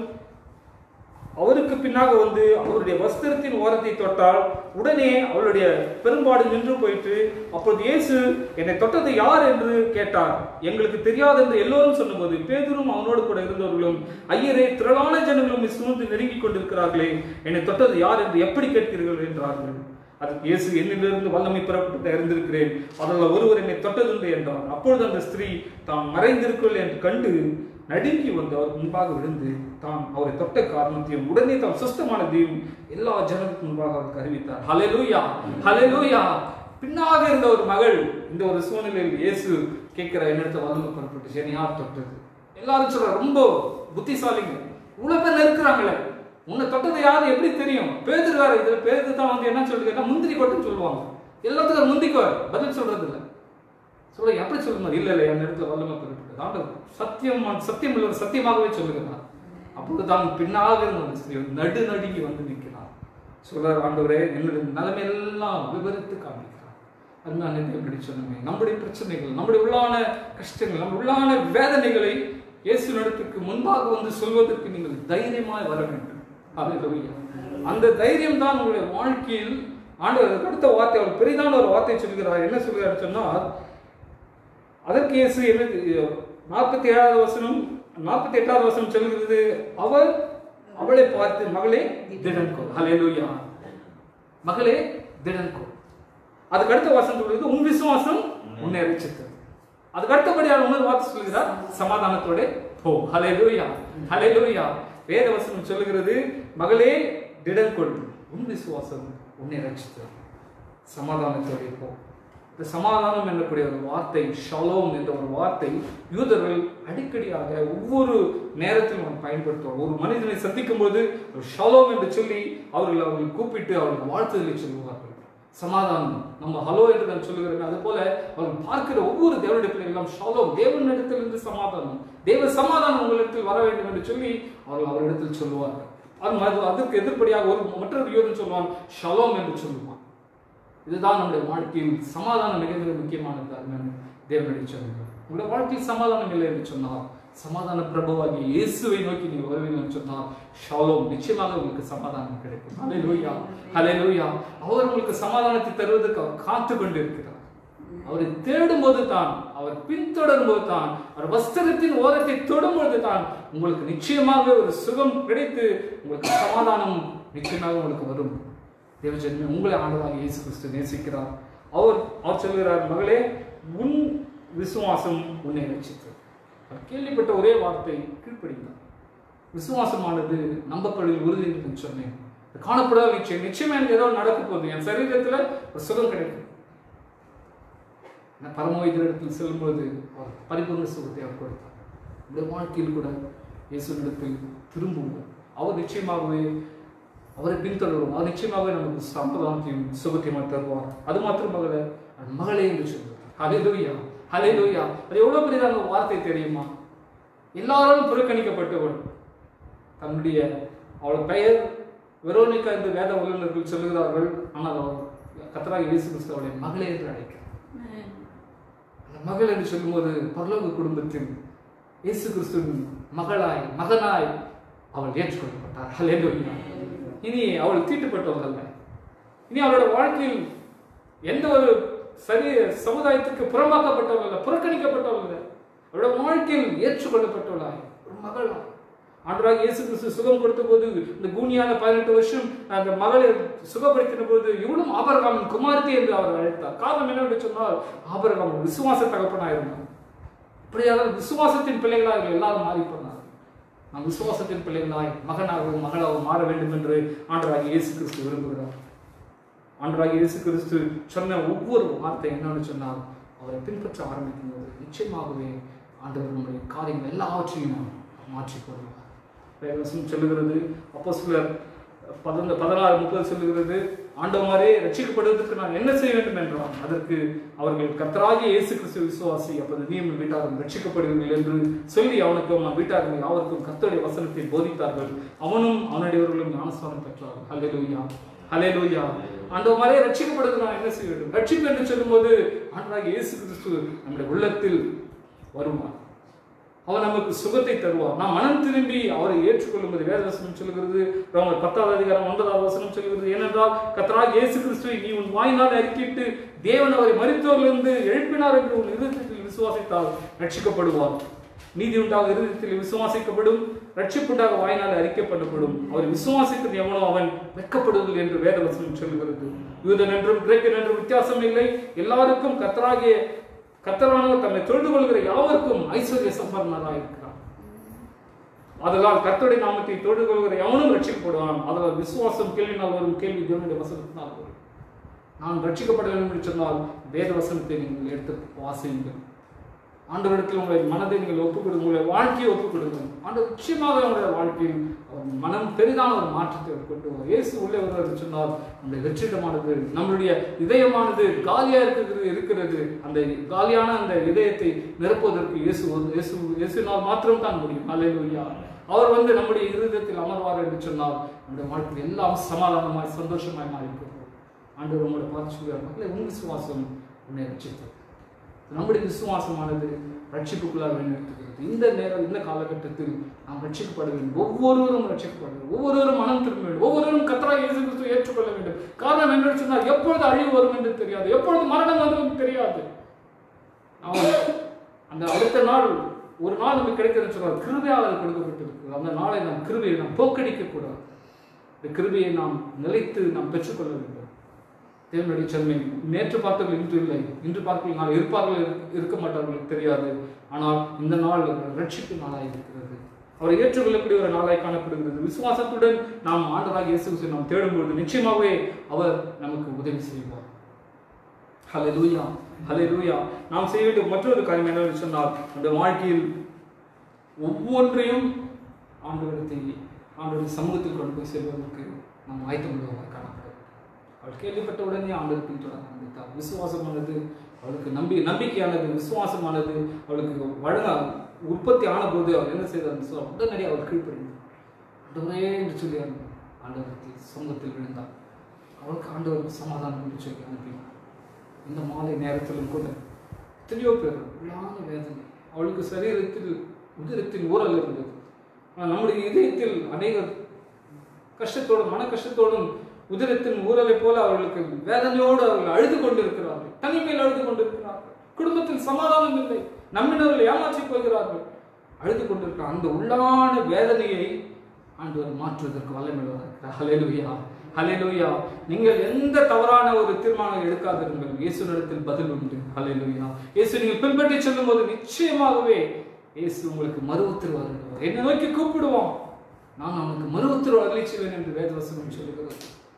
அவருக்கு பின்னாக வந்து அவருடைய வஸ்திரத்தின் ஓரத்தை தொட்டால் உடனே அவளுடைய பெரும்பாடு நின்று போயிட்டு அப்பொழுது இயேசு என்னை தொட்டது யார் என்று கேட்டார் எங்களுக்கு தெரியாது என்று எல்லோரும் சொன்னபோது பேதுரும் அவனோடு கூட இருந்தவர்களும் ஐயரே திரளான ஜனங்களும் சூழ்ந்து நெருங்கிக் கொண்டிருக்கிறார்களே என்னை தொட்டது யார் என்று எப்படி கேட்கிறீர்கள் என்றார்கள் அதுக்கு இயேசு என்னிலிருந்து வல்லமை பெறப்பட்டு இருந்திருக்கிறேன் அதில் ஒருவர் என்னை தொட்டதுண்டு என்றார் அப்பொழுது அந்த ஸ்திரீ தாம் மறைந்திருக்கிறீர்கள் என்று கண்டு நடுங்கி வந்து அவர் முன்பாக விழுந்து தான் அவரை தொட்ட காரணத்தையும் உடனே தாம் சுஸ்தமானதையும் எல்லா ஜனத்துக்கு முன்பாக அவருக்கு அறிவித்தார் ஹalleluya ஹalleluya பின்னாக இருந்த ஒரு மகள் இந்த ஒரு சூழ்நிலையில் இயேசு கேட்கிற என்னிடத்தை வல்லமை பெறப்பட்டு என்னை யார் தொட்டது எல்லாரும் சொல்ற ரொம்ப புத்திசாலிங்க இவ்வளவு பேர் இருக்கிறாங்களே உன்னை தொட்டது யாரு எப்படி தெரியும் பேதர் வேற இதுல பேதர் தான் வந்து என்ன சொல்லுங்கன்னா முந்திரி கொட்டுன்னு சொல்லுவாங்க எல்லாத்துக்கும் முந்திக்கோ பதில் சொல்றது இல்லை சொல்ல எப்படி சொல்லுங்க இல்ல இல்ல என் இடத்துல வல்லமை பெறப்பட்டது ஆண்டவர் சத்தியம் சத்தியம் உள்ள சத்தியமாகவே சொல்லுகிறார் அப்பொழுது தான் பின்னாக இருந்த அந்த ஸ்திரீ நடு நடுங்கி வந்து நிற்கிறார் சொல்றார் ஆண்டவரே என்னுடைய நிலைமையெல்லாம் விவரித்து காமிக்கிறார் அதுதான் எப்படி சொன்னமே நம்முடைய பிரச்சனைகள் நம்முடைய உள்ளான கஷ்டங்கள் நம்முடைய உள்ளான வேதனைகளை இயேசு நடத்துக்கு முன்பாக வந்து சொல்வதற்கு நீங்கள் தைரியமாய் வர வேண்டும் ஹalleluya. அந்த தைரியம் தான் உங்களுடைய வாழ்க்கையில் ஆண்டவர் அதுக்கு அடுத்த வார்த்தை அவர் பெரிதான ஒரு வார்த்தை சொல்கிறார் என்ன சொல்கிறார் சொன்னால் அதற்கு இயேசு என்ன நாற்பத்தி ஏழாவது வசனம் நாற்பத்தி எட்டாவது வசனம் சொல்கிறது அவர் அவளை பார்த்து மகளே திடன்கோ ஹalleluya மகளே திடன்கோ அதுக்கு அடுத்த வசனம் சொல்கிறது உன் விசுவாசம் உன்னை ரட்சித்தது அதுக்கு அடுத்தபடியான உணர்வு வார்த்தை சொல்கிறார் சமாதானத்தோட போ ஹalleluya ஹalleluya வேத வசனம் சொல்லுகிறது மகளே திடன் கொள் உன் விசுவாசம் உன்னை ரட்சித்தது சமாதானத்தோட போ இந்த சமாதானம் என்னக்கூடிய ஒரு வார்த்தை ஷலோம் என்ற ஒரு வார்த்தை யூதர்கள் அடிக்கடியாக ஒவ்வொரு நேரத்திலும் அவங்க பயன்படுத்துவார் ஒரு மனிதனை சந்திக்கும் போது ஒரு ஷலோம் என்று சொல்லி அவர்கள் அவர்கள் கூப்பிட்டு அவர்கள் வாழ்த்துதலை சொல்லுவார்கள் சமாதானம் நம்ம ஹலோ என்று நான் சொல்லுகிறேன் அது போல அவர்கள் பார்க்கிற ஒவ்வொரு தேவனுடைய பிள்ளைகளும் ஷலோம் தேவனிடத்திலிருந்து சமாதானம் தேவ சமாதானம் உங்களிடத்தில் வர வேண்டும் என்று சொல்லி அவர்கள் அவரிடத்தில் சொல்லுவார்கள் அது மது- அதற்கு எதிர்ப்படியாக ஒரு மற்றொரு யூதன் சொல்லுவான் ஷலோம் என்று சொல்லுவான் இதுதான் நம்முடைய வாழ்க்கையில் சமாதானம் மிக மிக முக்கியமானது அருமையான தேவனுடைய சொல்லுங்கள் உங்களுடைய வாழ்க்கையில் சமாதானம் இல்லை என்று சொன்னால் சமாதான பிரபுவாகிய இயேசுவை நோக்கி நீங்கள் வருவீர்கள் என்று சொன்னால் ஷாலோம் நிச்சயமாக உங்களுக்கு சமாதானம் கிடைக்கும் ஹalleluya ஹalleluya அவர் உங்களுக்கு சமாதானத்தை தருவதற்கு அவர் காத்து கொண்டிருக்கிறார் அவரை தேடும் போது தான் அவர் பின்தொடரும் போது தான் அவர் வஸ்திரத்தின் ஓரத்தை தொடும்போது தான் உங்களுக்கு நிச்சயமாக ஒரு சுகம் கிடைத்து உங்களுக்கு சமாதானம் நிச்சயமாக உங்களுக்கு வரும் தேவஜன்மே உங்களை ஆண்டவராக இயேசு கிறிஸ்து நேசிக்கிறார் அவர் அவர் சொல்கிறார் மகளே உன் விசுவாசம் உன்னை ரட்சித்தது அவர் கேள்விப்பட்ட ஒரே வார்த்தை கீழ்ப்படிந்தார் விசுவாசமானது நம்பப்படுவதில் உறுதி என்று சொன்னேன் இது காணப்படாத நிச்சயம் நிச்சயமா எனக்கு ஏதோ நடக்க போகுது என் சரீரத்துல ஒரு சுகம் கிடைக்கும் நான் பரமவைத்தியத்தில் செல்லும்போது அவர் பரிபூர்ண சுகத்தை அவர் கொடுத்தார் இந்த வாழ்க்கையில் கூட இயேசுவிடத்தில் திரும்புவோம் அவர் நிச்சயமாகவே அவரை பின்தொடரும் அவர் நிச்சயமாக நமக்கு சம்பதானத்தையும் சுகத்தையும் தருவார் அது மாத்திரமல்ல அவன் மகளே என்று சொல்வார் ஹalleluya ஹalleluya அது எவ்வளவு பெரியதான வார்த்தை தெரியுமா எல்லாரும் புறக்கணிக்கப்பட்டவள் தன்னுடைய அவள் பெயர் வெரோனிகா என்று வேத வல்லுநர்கள் சொல்லுகிறார்கள் ஆனால் அவள் கத்தராக இயேசு கிறிஸ்து அவளை மகளே என்று அழைக்கிறார் அந்த மகள் என்று சொல்லும்போது பரலோக குடும்பத்தில் இயேசு கிறிஸ்துவின் மகளாய் மகனாய் அவள் ஏற்றுக்கொள்ளப்பட்டார் ஹalleluya இனி அவள் தீட்டுப்பட்டவள் அல்ல இனி அவளோட வாழ்க்கையில் எந்த ஒரு சரி சமுதாயத்துக்கு புறம்பாக்கப்பட்டவள் அல்ல புறக்கணிக்கப்பட்டவள் அல்ல அவளோட வாழ்க்கையில் ஏற்றுக்கொள்ளப்பட்டவளாய் ஒரு மகளாய் ஆண்டவராக இயேசு கிறிஸ்து சுகம் கொடுத்த போது இந்த கூனியான பதினெட்டு வருஷம் அந்த மகளை சுகப்படுத்தின போது இவளும் ஆபரகாமின் குமாரத்தி என்று அவர் அழைத்தார் காரணம் என்னவென்று சொன்னால் ஆபரகாம் ஒரு விசுவாச தகப்பனாயிருந்தார் அப்படியாக விசுவாசத்தின் பிள்ளைகளாக எல்லாரும் மாறி போனார் நாம் விசுவாசத்தின் பிள்ளைகளாய் மகனாகவும் மகளாகவும் மாற வேண்டும் என்று ஆண்டவராக இயேசு கிறிஸ்து விரும்புகிறார் ஆண்டவராக இயேசு கிறிஸ்து சொன்ன ஒவ்வொரு வார்த்தை என்னன்னு சொன்னால் அவரை பின்பற்ற ஆரம்பிக்கும் போது நிச்சயமாகவே ஆண்டவர் நம்முடைய காரியங்கள் எல்லாவற்றையும் மாற்றிக் கொள்வார் வேதவசம் சொல்லுகிறது அப்போ சிலர் பதினொன்று பதினாறு முப்பது சொல்லுகிறது ஆண்டவரே ரட்சிக்கப்படுவதற்கு நான் என்ன செய்ய வேண்டும் என்றான் அதற்கு அவர்கள் கர்த்தராகிய இயேசு கிறிஸ்து விசுவாசி அப்போது நீயும் வீட்டாரும் ரட்சிக்கப்படுவீர்கள் என்று சொல்லி அவனுக்கும் அவன் வீட்டார்கள் யாவருக்கும் கர்த்தருடைய வசனத்தை போதித்தார்கள் அவனும் அவனுடையவர்களும் ஞானஸ்தானம் பெற்றார்கள் ஹalleluya ஹalleluya ஆண்டவரே ரட்சிக்கப்படுவதற்கு நான் என்ன செய்ய வேண்டும் ரட்சிப்பு என்று சொல்லும்போது ஆண்டவராகிய இயேசு கிறிஸ்து நம்முடைய உள்ளத்தில் வருவார் அவர் நமக்கு சுகத்தை தருவார் நாம் மனம் திரும்பி அவரை ஏற்றுக்கொள்ளும்போது வேதவசனம் சொல்லுகிறது ரோமர் பத்தாவது அதிகாரம் ஒன்பதாவது வசனம் சொல்லுகிறது ஏனென்றால் கத்தராக இயேசு கிறிஸ்துவை நீ உன் வாயினால் அறிக்கையிட்டு தேவன் அவரை மருத்துவரிலிருந்து எழுப்பினார் என்று உன் இருதயத்தில் விசுவாசித்தால் ரட்சிக்கப்படுவார் நீதி உண்டாக இருதயத்தில் விசுவாசிக்கப்படும் ரட்சிப்புண்டாக வாயினால் அறிக்கப்படப்படும் அவர் விசுவாசிக்கிறது எவனோ அவன் வெட்கப்படுவதில்லை என்று வேதவசனம் சொல்லுகிறது யூதன் என்றும் கிரேக்கன் என்றும் வித்தியாசம் இல்லை எல்லாருக்கும் கத்தராகிய கர்த்தரானவர் தம்மை தொழுது கொள்கிற யாவருக்கும் ஐஸ்வர்ய சம்பரணராக இருக்கிறார் அதனால் கர்த்தருடைய நாமத்தை தொழுது கொள்கிற எவனும் ரட்சிக்கப்படுவான் அதனால் விசுவாசம் கேள்வினால் வரும் கேள்வி தேவனுடைய வசனத்தினால் வரும் நான் ரட்சிக்கப்பட வேண்டும் என்று சொன்னால் வேத வசனத்தை நீங்கள் எடுத்து வாசியுங்கள் ஆண்டவரிடத்தில் உங்களை மனதை நீங்கள் ஒப்புக் கொடுங்க உங்களுடைய வாழ்க்கையை ஒப்புக் கொடுங்க ஆண்டவர் நிச்சயமாக உங்களுடைய வாழ்க்கையில் அவர் மனம் பெரிதான ஒரு மாற்றத்தை அவர் கொண்டு வரும் இயேசு உள்ளே வருவார் என்று சொன்னால் நம்முடைய வெற்றிடமானது நம்மளுடைய இதயமானது காலியா இருக்கிறது இருக்கிறது அந்த காலியான அந்த இதயத்தை நிரப்புவதற்கு இயேசு வந்து- இயேசு இயேசுனால் மாத்திரம் தான் முடியும் அல்லேலூயா அவர் வந்து நம்முடைய இருதயத்தில் அமர்வார் என்று சொன்னால் நம்முடைய வாழ்க்கையில் எல்லாம் சமாதானமாய் சந்தோஷமாய் மாறி போகும் ஆண்டவர் உங்களை பார்த்து சொல்லுவார் மக்களே உன் விசுவாசம் உன்னை ரட்சித்தது நம்முடைய விசுவாசமானது ரட்சிப்புக்குள்ளாக வழிநடத்துகிறது இந்த நேரம் இந்த காலகட்டத்தில் நாம் ரட்சிக்கப்பட வேண்டும் ஒவ்வொருவரும் ரட்சிக்கப்பட வேண்டும் ஒவ்வொருவரும் மனம் திரும்ப வேண்டும் ஒவ்வொருவரும் கத்தரா இயேசு கிறிஸ்துவை ஏற்றுக்கொள்ள வேண்டும் காரணம் என்னன்னு சொன்னால் எப்பொழுது அழிவு வரும் என்று தெரியாது எப்பொழுது மரணம் வரும் என்று தெரியாது அவன் அந்த அடுத்த நாள் ஒரு நாள் நமக்கு கிடைக்கிறது சொன்னால் கிருபையாக அது கொடுக்கப்பட்டிருக்கு அந்த நாளை நாம் கிருபையை நாம் போக்கடிக்க கூடாது இந்த கிருபையை நாம் நிலைத்து நாம் பெற்றுக்கொள்ள வேண்டும் தேவனுடைய சென்மை நேற்று பார்த்தவர்கள் இன்று இல்லை இன்று பார்த்தவர்கள் நாளை இருப்பார்கள் இருக்க- இருக்க மாட்டார்கள் தெரியாது ஆனால் இந்த நாள் ரட்சிப்பு நாளாய் இருக்கிறது அவரை ஏற்றுக்கொள்ளக்கூடிய ஒரு நாளாய் காணப்படுகிறது விசுவாசத்துடன் நாம் ஆண்டவராக இயேசு கிறிஸ்துவை நாம் தேடும்பொழுது நிச்சயமாகவே அவர் நமக்கு உதவி செய்வார் ஹalleluya ஹalleluya நாம் செய்ய வேண்டிய மற்றொரு காரியம் என்னவென்று சொன்னால் நம்முடைய வாழ்க்கையில் ஒவ்வொன்றையும் ஆண்டவரத்தை ஆண்டவருடைய சமூகத்தில் கொண்டு போய் செல்வதற்கு நாம் ஆயத்தம் உள்ளவங்க காணப்படும் அவள் கேள்விப்பட்ட உடனே ஆண்டவர் பின்தொடர ஆரம்பித்தார் விசுவாசமானது அவளுக்கு நம்பி நம்பிக்கையானது விசுவாசமானது அவளுக்கு வழங்க உற்பத்தி ஆன போது அவர் என்ன செய்தார் சொல் உடனடி அவர் கீழ்ப்படிந்தார் ஆண்டவரே என்று சொல்லி அவர் ஆண்டவருக்கு சமூகத்தில் விழுந்தார் அவளுக்கு ஆண்டவர் சமாதானம் என்று சொல்லி அனுப்பினார் இந்த மாலை நேரத்திலும் கூட எத்தனையோ பேர் உள்ளான வேதனை அவளுக்கு சரீரத்தில் உதிரத்தில் ஊறல் இருந்தது ஆனால் நம்முடைய இதயத்தில் அநேகர் கஷ்டத்தோடும் மன கஷ்டத்தோடும் உதிரத்தின் ஊரலை போல அவர்களுக்கு வேதனையோடு அவர்கள் அழுது கொண்டிருக்கிறார்கள் தனிமையில் அழுது கொண்டிருக்கிறார்கள் குடும்பத்தில் சமாதானம் இல்லை நம்மினர்கள் ஏமாற்றிக் கொள்கிறார்கள் அழுது கொண்டிருக்கிற அந்த உள்ளான வேதனையை ஆண்டவர் மாற்றுவதற்கு வல்லமையுள்ளவர் இருக்கிறார் ஹalleluya ஹalleluya நீங்கள் எந்த தவறான ஒரு தீர்மானம் எடுக்காதிருங்கள் இயேசுவிடத்தில் பதில் உண்டு ஹalleluya இயேசு நீங்கள் பின்பற்றி செல்லும்போது நிச்சயமாகவே இயேசு உங்களுக்கு மறு உத்தரவு அருள்வார் என்னை நோக்கி கூப்பிடுவோம் நான் அவனுக்கு மறு உத்தரவு அருளி செய்வேன் என்று வேதவசனம் சொல்லுகிறது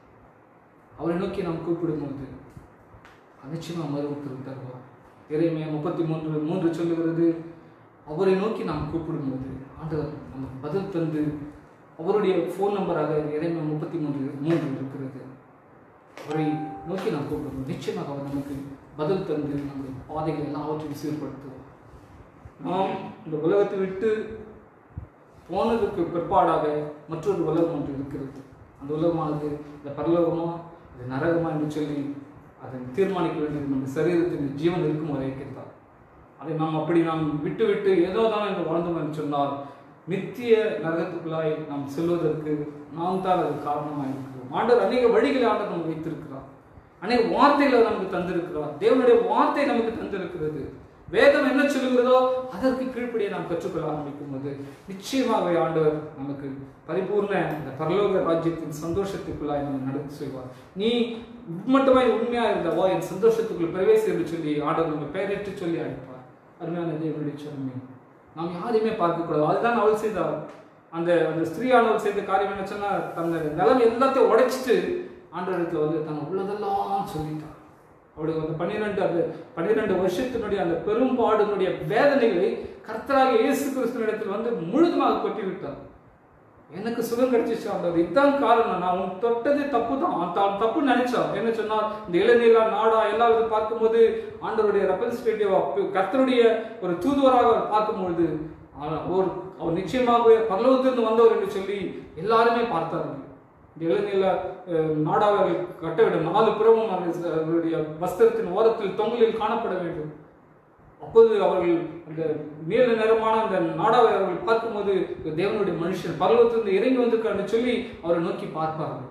அவரை நோக்கி நாம் கூப்பிடும்போது நிச்சயமா மறு உத்தரவு தருவார் இறைமையா முப்பத்தி மூன்று மூன்று சொல்லுகிறது அவரை நோக்கி நாம் கூப்பிடும்போது ஆண்டவர் நமக்கு பதில் தந்து அவருடைய ஃபோன் நம்பராக இறைமை முப்பத்தி மூன்று மூன்று இருக்கிறது அவரை நோக்கி நாம் கூப்பிடுவோம் நிச்சயமாக அவர் நமக்கு பதில் தந்து நம்முடைய பாதைகள் எல்லாவற்றையும் சீர்படுத்துவோம் நாம் இந்த உலகத்தை விட்டு போனதுக்கு பிற்பாடாக மற்றொரு உலகம் ஒன்று இருக்கிறது அந்த உலகமானது இந்த பரலோகமா இது நரகமா என்று சொல்லி அதை தீர்மானிக்க வேண்டியது நம்ம சரீரத்தின் ஜீவன் இருக்கும் வரை இருக்கிறதா அதை நாம் அப்படி நாம் விட்டு விட்டு ஏதோ தான் என்று வாழ்ந்தோம் என்று சொன்னால் நித்திய நரகத்துக்குள்ளாய் நாம் செல்வதற்கு நாம் தான் அது காரணமாக இருக்கிறோம் ஆண்டவர் அநேக வழிகளை ஆண்டவர் நமக்கு வைத்திருக்கிறார் அநேக வார்த்தைகளை நமக்கு தந்திருக்கிறார் தேவனுடைய வார்த்தை நமக்கு தந்திருக்கிறது வேதம் என்ன சொல்லுகிறதோ அதற்கு கீழ்ப்படியே நாம் கற்றுக்கொள்ள ஆரம்பிக்கும் போது நிச்சயமாகவே ஆண்டவர் நமக்கு பரிபூர்ண இந்த பரலோக ராஜ்யத்தின் சந்தோஷத்துக்குள்ளாய் நம்ம நடத்தி செய்வார் நீ மட்டுமாய் உண்மையா இருந்தவா என் சந்தோஷத்துக்குள் பிரவேசி என்று சொல்லி ஆண்டவர் நம்ம பெயரிட்டு சொல்லி அழைப்பார் அருமையான தேவனுடைய சொன்மே நாம் யாரையுமே பார்க்கக்கூடாது அதுதான் அவள் செய்தார் அந்த அந்த ஸ்திரீயானவள் செய்த காரியம் என்ன சொன்னா தன் நிலம் எல்லாத்தையும் உடைச்சிட்டு ஆண்டவரத்தில் வந்து தன் உள்ளதெல்லாம் சொல்லிட்டார் அவளுக்கு அந்த பன்னிரெண்டு அந்த பன்னிரெண்டு வருஷத்தினுடைய அந்த பெரும்பாடுனுடைய வேதனைகளை கர்த்தராக இயேசு கிறிஸ்துவனிடத்தில் வந்து முழுதுமாக கொட்டி விட்டார் எனக்கு சுகம் கிடைச்சிச்சு ஆண்டவர் இதுதான் காரணம் நான் உன் தொட்டது தப்பு தான் தான் தப்பு நினைச்சான் என்ன சொன்னா இந்த இளநீலா நாடா எல்லா விதம் பார்க்கும்போது ஆண்டவருடைய ரெப்ரஸன்டேட்டிவ் கர்த்தருடைய ஒரு தூதுவராக அவர் பார்க்கும்பொழுது அவர் அவர் நிச்சயமாகவே பரலோகத்திலிருந்து வந்தவர் என்று சொல்லி எல்லாருமே பார்த்தார்கள் இந்த இளநீல நாடாவை கட்ட வேண்டும் நாலு புறமும் அவருடைய வஸ்திரத்தின் ஓரத்தில் தொங்கலில் காணப்பட வேண்டும் அப்போது அவர்கள் அந்த நீல நிறமான அந்த நாடாவை அவர்கள் பார்க்கும்போது தேவனுடைய மனுஷன் பரலோகத்திலிருந்து இறங்கி வந்திருக்காருன்னு சொல்லி அவரை நோக்கி பார்ப்பார்கள்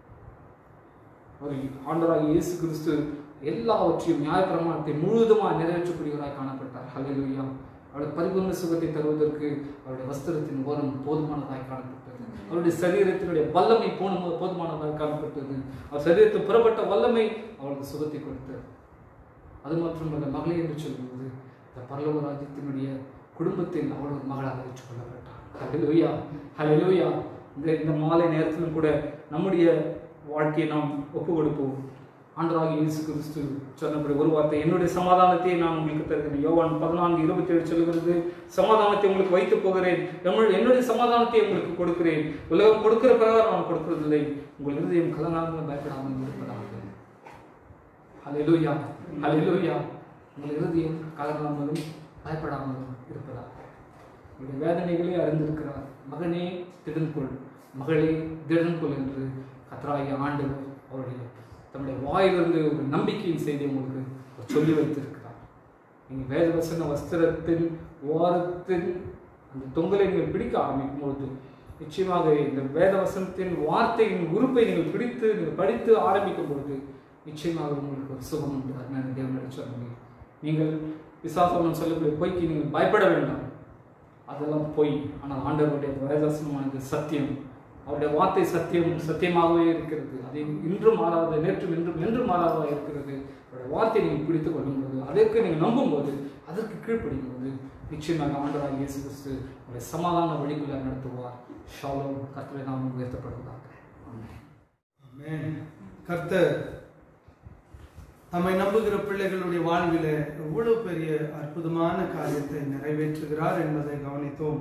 அவர் ஆண்டவராக இயேசு கிறிஸ்து எல்லாவற்றையும் நியாயப்பிரமாணத்தை முழுவதுமாக நிறைவேற்றக்கூடியவராய் காணப்பட்டார் ஹalleluya அவருடைய பரிபூர்ண சுகத்தை தருவதற்கு அவருடைய வஸ்திரத்தின் ஓரம் போதுமானதாய் காணப்பட்டது அவருடைய சரீரத்தினுடைய வல்லமை போன போதுமானதாக காணப்பட்டது அவர் சரீரத்தில் புறப்பட்ட வல்லமை அவளுக்கு சுகத்தை கொடுத்தது அது மட்டுமல்ல மகளே என்று சொல்லும்போது இந்த பரலோக ராஜ்யத்தினுடைய குடும்பத்தில் அவள் ஒரு மகளாக ஏற்றுக்கொள்ளப்பட்டார் ஹலெலுயா ஹலெலுயா இந்த இந்த மாலை நேரத்திலும் கூட நம்முடைய வாழ்க்கையை நாம் ஒப்பு கொடுப்போம் ஆண்டராக இயேசு கிறிஸ்து சொன்னபடி ஒரு வார்த்தை என்னுடைய சமாதானத்தை நான் உங்களுக்கு தருகிறேன் யோவான் பதினான்கு இருபத்தி ஏழு சொல்லுகிறது சமாதானத்தை உங்களுக்கு வைத்து போகிறேன் நம்முடைய என்னுடைய சமாதானத்தை உங்களுக்கு கொடுக்கிறேன் உலகம் கொடுக்கிற பிரகாரம் நான் கொடுக்கிறதில்லை உங்கள் இருதயம் கலங்காமல் பயப்படாமல் இருப்பதாக ஹalleluya ஹalleluya உங்கள் இருதயம் கலங்காமலும் பயப்படாமலும் இருப்பதாக உங்களுடைய வேதனைகளை அறிந்திருக்கிறார் மகனே திடன்கொள் மகளே திடன்கொள் என்று கத்தராகிய ஆண்டவர் அவருடைய தம்முடைய வாயிலிருந்து ஒரு நம்பிக்கையின் செய்தி உங்களுக்கு அவர் சொல்லி வைத்திருக்கிறார் நீங்கள் வேதவசன வஸ்திரத்தின் ஓரத்தின் அந்த தொங்கலை நீங்கள் பிடிக்க ஆரம்பிக்கும் பொழுது நிச்சயமாக இந்த வேதவசனத்தின் வார்த்தையின் உறுப்பை நீங்கள் பிடித்து நீங்கள் படித்து ஆரம்பிக்கும் பொழுது நிச்சயமாக உங்களுக்கு ஒரு சுகம் உண்டு அருமையான தேவனிடம் சொல்லுங்க நீங்கள் விசாசனம் சொல்லக்கூடிய பொய்க்கு நீங்கள் பயப்பட வேண்டாம் அதெல்லாம் பொய் ஆனால் ஆண்டவருடைய வேதவசனமானது சத்தியம் அவருடைய வார்த்தை சத்தியம் சத்தியமாகவே இருக்கிறது அது இன்றும் மாறாத நேற்றும் இன்றும் என்றும் மாறாததாக இருக்கிறது அவருடைய வார்த்தையை நீங்கள் பிடித்துக் கொள்ளும்போது அதற்கு நீங்கள் நம்பும்போது அதற்கு கீழ்ப்படியும் போது நிச்சயமாக ஆண்டவராக இயேசு கிறிஸ்து உங்களை சமாதான வழிக்குள்ள நடத்துவார் ஷாலோ கர்த்தரை நாம் உயர்த்தப்படுவதாக ஆமென். ஆமென். கர்த்தர் தம்மை நம்புகிற பிள்ளைகளுடைய வாழ்வில எவ்வளவு பெரிய அற்புதமான காரியத்தை நிறைவேற்றுகிறார் என்பதை கவனித்தோம்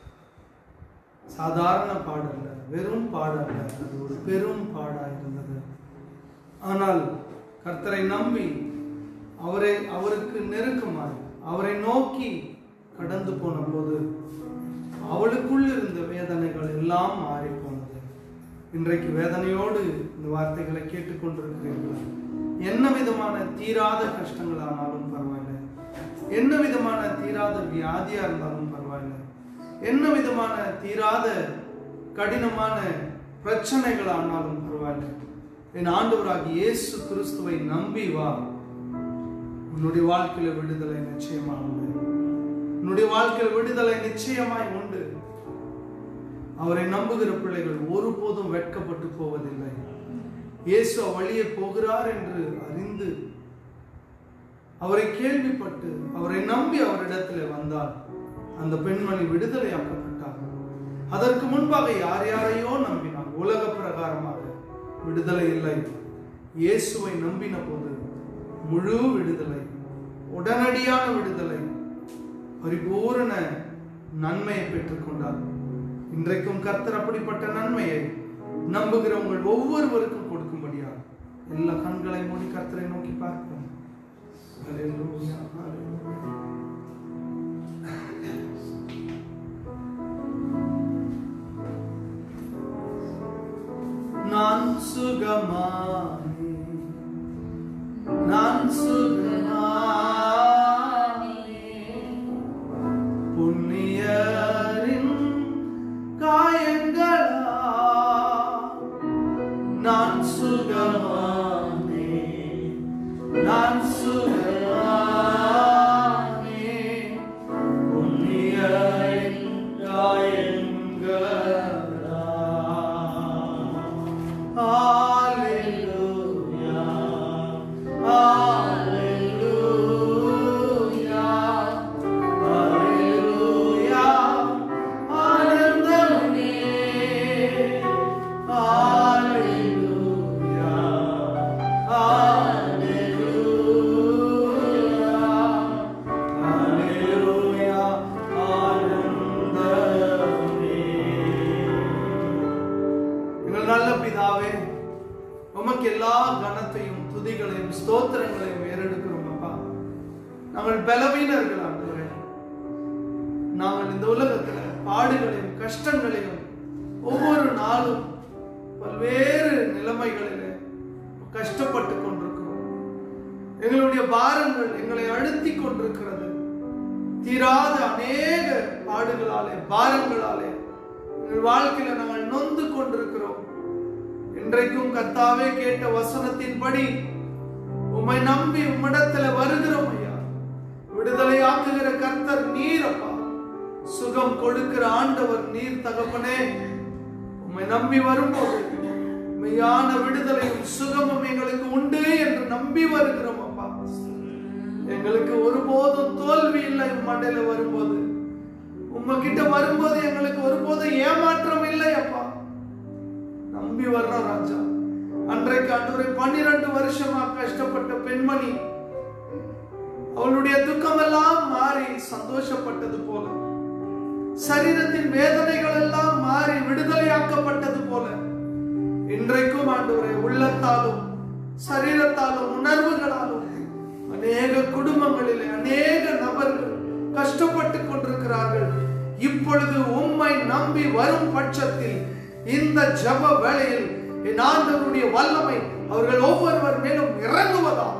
சாதாரண பாடல்ல வெறும் பாடல்ல அது ஒரு பெரும் பாடா இருந்தது ஆனால் கர்த்தரை நம்பி அவரை அவருக்கு நெருக்கமாய் அவரை நோக்கி கடந்து போன போது அவளுக்குள் இருந்த வேதனைகள் எல்லாம் மாறி போனது இன்றைக்கு வேதனையோடு இந்த வார்த்தைகளை கேட்டுக்கொண்டிருக்கிறீர்கள் என்ன விதமான தீராத கஷ்டங்களானாலும் பரவாயில்லை என்ன விதமான தீராத வியாதியா இருந்தாலும் பரவாயில்லை என்ன விதமான தீராத கடினமான பிரச்சனைகள் ஆனாலும் பரவாயில்லை என் ஆண்டவராகி இயேசு கிறிஸ்துவை நம்பி வா உன்னுடைய வாழ்க்கையில விடுதலை நிச்சயமா உண்டு உன்னுடைய வாழ்க்கையில் விடுதலை நிச்சயமாய் உண்டு அவரை நம்புகிற பிள்ளைகள் ஒருபோதும் வெட்கப்பட்டு போவதில்லை இயேசு வழியே போகிறார் என்று அறிந்து அவரை கேள்விப்பட்டு அவரை நம்பி அவரிடத்தில் வந்தால் அந்த பெண்மணி விடுதலையாக்கப்பட்டார் அதற்கு முன்பாக யார் யாரையோ நம்பினார் உலக பிரகாரமாக விடுதலை இல்லை இயேசுவை நம்பின போது முழு விடுதலை உடனடியான விடுதலை பரிபூரண நன்மையை பெற்றுக்கொண்டார் இன்றைக்கும் கர்த்தர் அப்படிப்பட்ட நன்மையை நம்புகிற உங்கள் ஒவ்வொருவருக்கும் கொடுக்கும்படியா எல்லா கண்களை மூடி கர்த்தரை நோக்கி பார்க்கிறோம் Hallelujah, hallelujah. நான் சுகமானே நான் சுகமானே புண்ணியரின் காயங்களா நான் சுகமானே நான் சுகமானே புண்ணியரின் காயங்களா Hallelujah. Hallelujah. Hallelujah. ஆனந்தமே. Hallelujah. Hallelujah. Hallelujah. ஆனந்தமே. எங்கள் நல்ல பிதாவே உமக்கு எல்லா கனத்தையும் துதிகளையும் ஸ்தோத்திரங்களையும் ஏறெடுக்கிறோம் அப்பா நாங்கள் பலவீனர்கள் ஆண்டவரே நாங்கள் இந்த உலகத்துல பாடுகளையும் கஷ்டங்களையும் ஒவ்வொரு நாளும் பல்வேறு நிலைமைகளிலே கஷ்டப்பட்டு கொண்டிருக்கிறோம் எங்களுடைய பாரங்கள் எங்களை அழுத்தி கொண்டிருக்கிறது தீராத அநேக பாடுகளாலே பாரங்களாலே எங்கள் வாழ்க்கையில நாங்கள் நொந்து கொண்டிருக்கிறோம் இன்றைக்கும் கர்த்தாவே கேட்ட வசனத்தின்படி உம்மை நம்பி உம்மிடத்துல வருகிறோம் ஐயா விடுதலை ஆக்குகிற கர்த்தர் நீர் அப்பா சுகம் கொடுக்கிற ஆண்டவர் நீர் தகப்பனே உம்மை நம்பி வரும்போது மெய்யான விடுதலையும் சுகமும் எங்களுக்கு உண்டு என்று நம்பி வருகிறோம் அப்பா எங்களுக்கு ஒருபோதும் தோல்வி இல்லை மண்டையில வரும்போது உங்ககிட்ட வரும்போது எங்களுக்கு ஒருபோதும் ஏமாற்றம் இல்லை அப்பா நம்பி வர்றோம் ராஜா அன்றைக்கு அன்றைய பன்னிரண்டு வருஷமா கஷ்டப்பட்ட பெண்மணி அவளுடைய துக்கம் எல்லாம் மாறி சந்தோஷப்பட்டது போல சரீரத்தின் வேதனைகள் எல்லாம் மாறி விடுதலையாக்கப்பட்டது போல இன்றைக்கும் ஆண்டவரே உள்ளத்தாலும் சரீரத்தாலும் உணர்வுகளாலும் அநேக குடும்பங்களிலே அநேக நபர்கள் கஷ்டப்பட்டு கொண்டிருக்கிறார்கள் இப்பொழுது உம்மை நம்பி வரும் பட்சத்தில் இந்த ஜப வேளையில் என் ஆண்டவருடைய வல்லமை அவர்கள் ஒவ்வொருவர் மேலும் இறங்குவதாக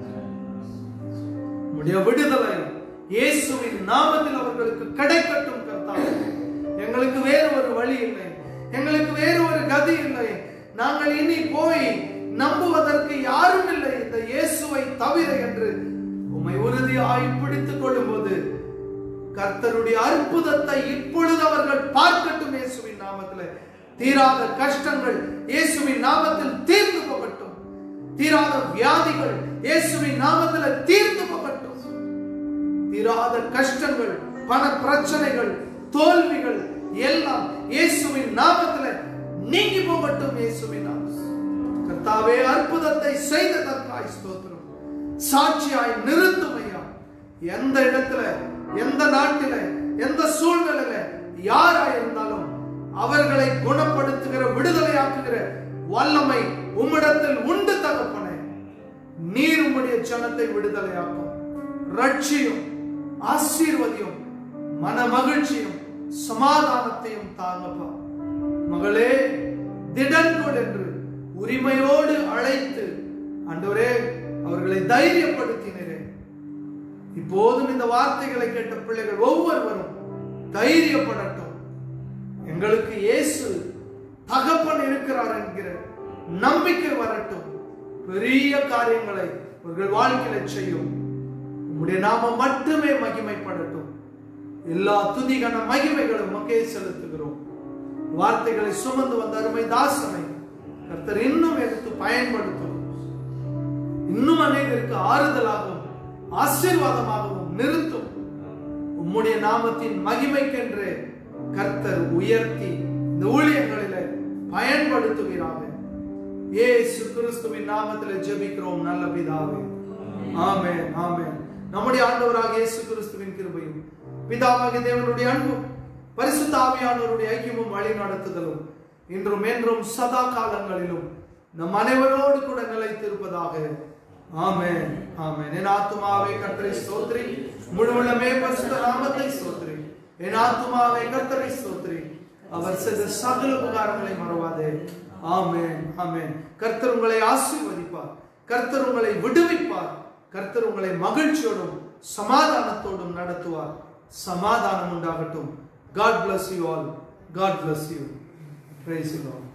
உம்முடைய விடுதலை இயேசுவின் நாமத்தில் அவர்களுக்கு கிடைக்கட்டும் கர்த்தாவே எங்களுக்கு வேறு ஒரு வழி இல்லை எங்களுக்கு வேறு ஒரு கதி இல்லை நாங்கள் இனி போய் நம்புவதற்கு யாரும் இல்லை இந்த இயேசுவை தவிர என்று உம்மை உறுதியாய் பிடித்துக் கொள்ளும்போது கர்த்தருடைய அற்புதத்தை இப்பொழுது அவர்கள் பார்க்கட்டும் இயேசுவின் நாமத்தில் தீராத கஷ்டங்கள் இயேசுவின் நாமத்தில் தீர்ந்து போகட்டும் தீராத வியாதிகள் இயேசுவின் நாமத்தில் தீர்ந்து போகட்டும் தீராத கஷ்டங்கள் பண பிரச்சனைகள் தோல்விகள் எல்லாம் இயேசுவின் நாமத்தில் நீங்கி போகட்டும் இயேசுவின் நாமத்தில் கர்த்தாவே அற்புதத்தை செய்ததற்காய் ஸ்தோத்திரம் சாட்சியாய் நிறுத்தும் ஐயா எந்த இடத்துல எந்த நாட்டில எந்த சூழ்நிலையில யாரா இருந்தாலும் அவர்களை குணப்படுத்துகிற விடுதலையாக்குகிற வல்லமை உம்மிடத்தில் உண்டு தகப்பனே நீர் உம்முடைய ஜனத்தை விடுதலையாக்கும் ரட்சியும் ஆசீர்வதியும் மன மகிழ்ச்சியும் சமாதானத்தையும் தாங்கப்பா மகளே திடன்கொள் என்று உரிமையோடு அழைத்து ஆண்டவரே அவர்களை தைரியப்படுத்தினரே இப்போதும் இந்த வார்த்தைகளை கேட்ட பிள்ளைகள் ஒவ்வொருவரும் தைரியப்படட்டும் எங்களுக்கு இயேசு தகப்பன் இருக்கிறார் என்கிற நம்பிக்கை வரட்டும் பெரிய காரியங்களை அவர்கள் வாழ்க்கையில செய்யும் உம்முடைய நாமம் மட்டுமே மகிமைப்படட்டும் எல்லா துதிகன மகிமைகளும் மக்கே செலுத்துகிறோம் வார்த்தைகளை சுமந்து வந்த அருமை தாசனை கர்த்தர் இன்னும் எடுத்து பயன்படுத்தும் இன்னும் அநேகருக்கு ஆறுதலாகவும் ஆசீர்வாதமாகவும் நிறுத்தும் உம்முடைய நாமத்தின் மகிமைக்கென்று கர்த்தர் உயர்த்தி இந்த ஊழியங்களிலே பயன்படுத்துகிறாங்க ஏசு கிறிஸ்துவின் நாமத்தில் ஜெபிக்கிறோம் நல்ல பிதாவே ஆமென் ஆமென் நம்முடைய ஆண்டவராக இயேசு கிறிஸ்துவின் கிருபையும் பிதாவாகிய தேவனுடைய அன்பும் பரிசுத்த ஆவியானவருடைய ஐக்கியமும் வழி நடத்துதலும் இன்றும் என்றும் சதா காலங்களிலும் நம் அனைவரோடு கூட நிலைத்திருப்பதாக ஆமென் ஆமென் என் ஆத்துமாவை கர்த்தரை ஸ்தோத்ரி முழுவலமே பரிசுத்த நாமத்தை ஸ்தோத்ரி என் ஆத்துமாவை கர்த்தரை ஸ்தோத்ரி அவர் செய்த சகல உபகாரங்களை மறவாதே ஆமென் ஆமென் கர்த்தர் உங்களை ஆசீர்வதிப்பார் கர்த்தர் உங்களை விடுவிப்பார் கர்த்தர் உங்களை மகிழ்ச்சியோடும் சமாதானத்தோடும் நடத்துவார் சமாதானம் உண்டாகட்டும் God bless you all. God bless you. Praise the Lord.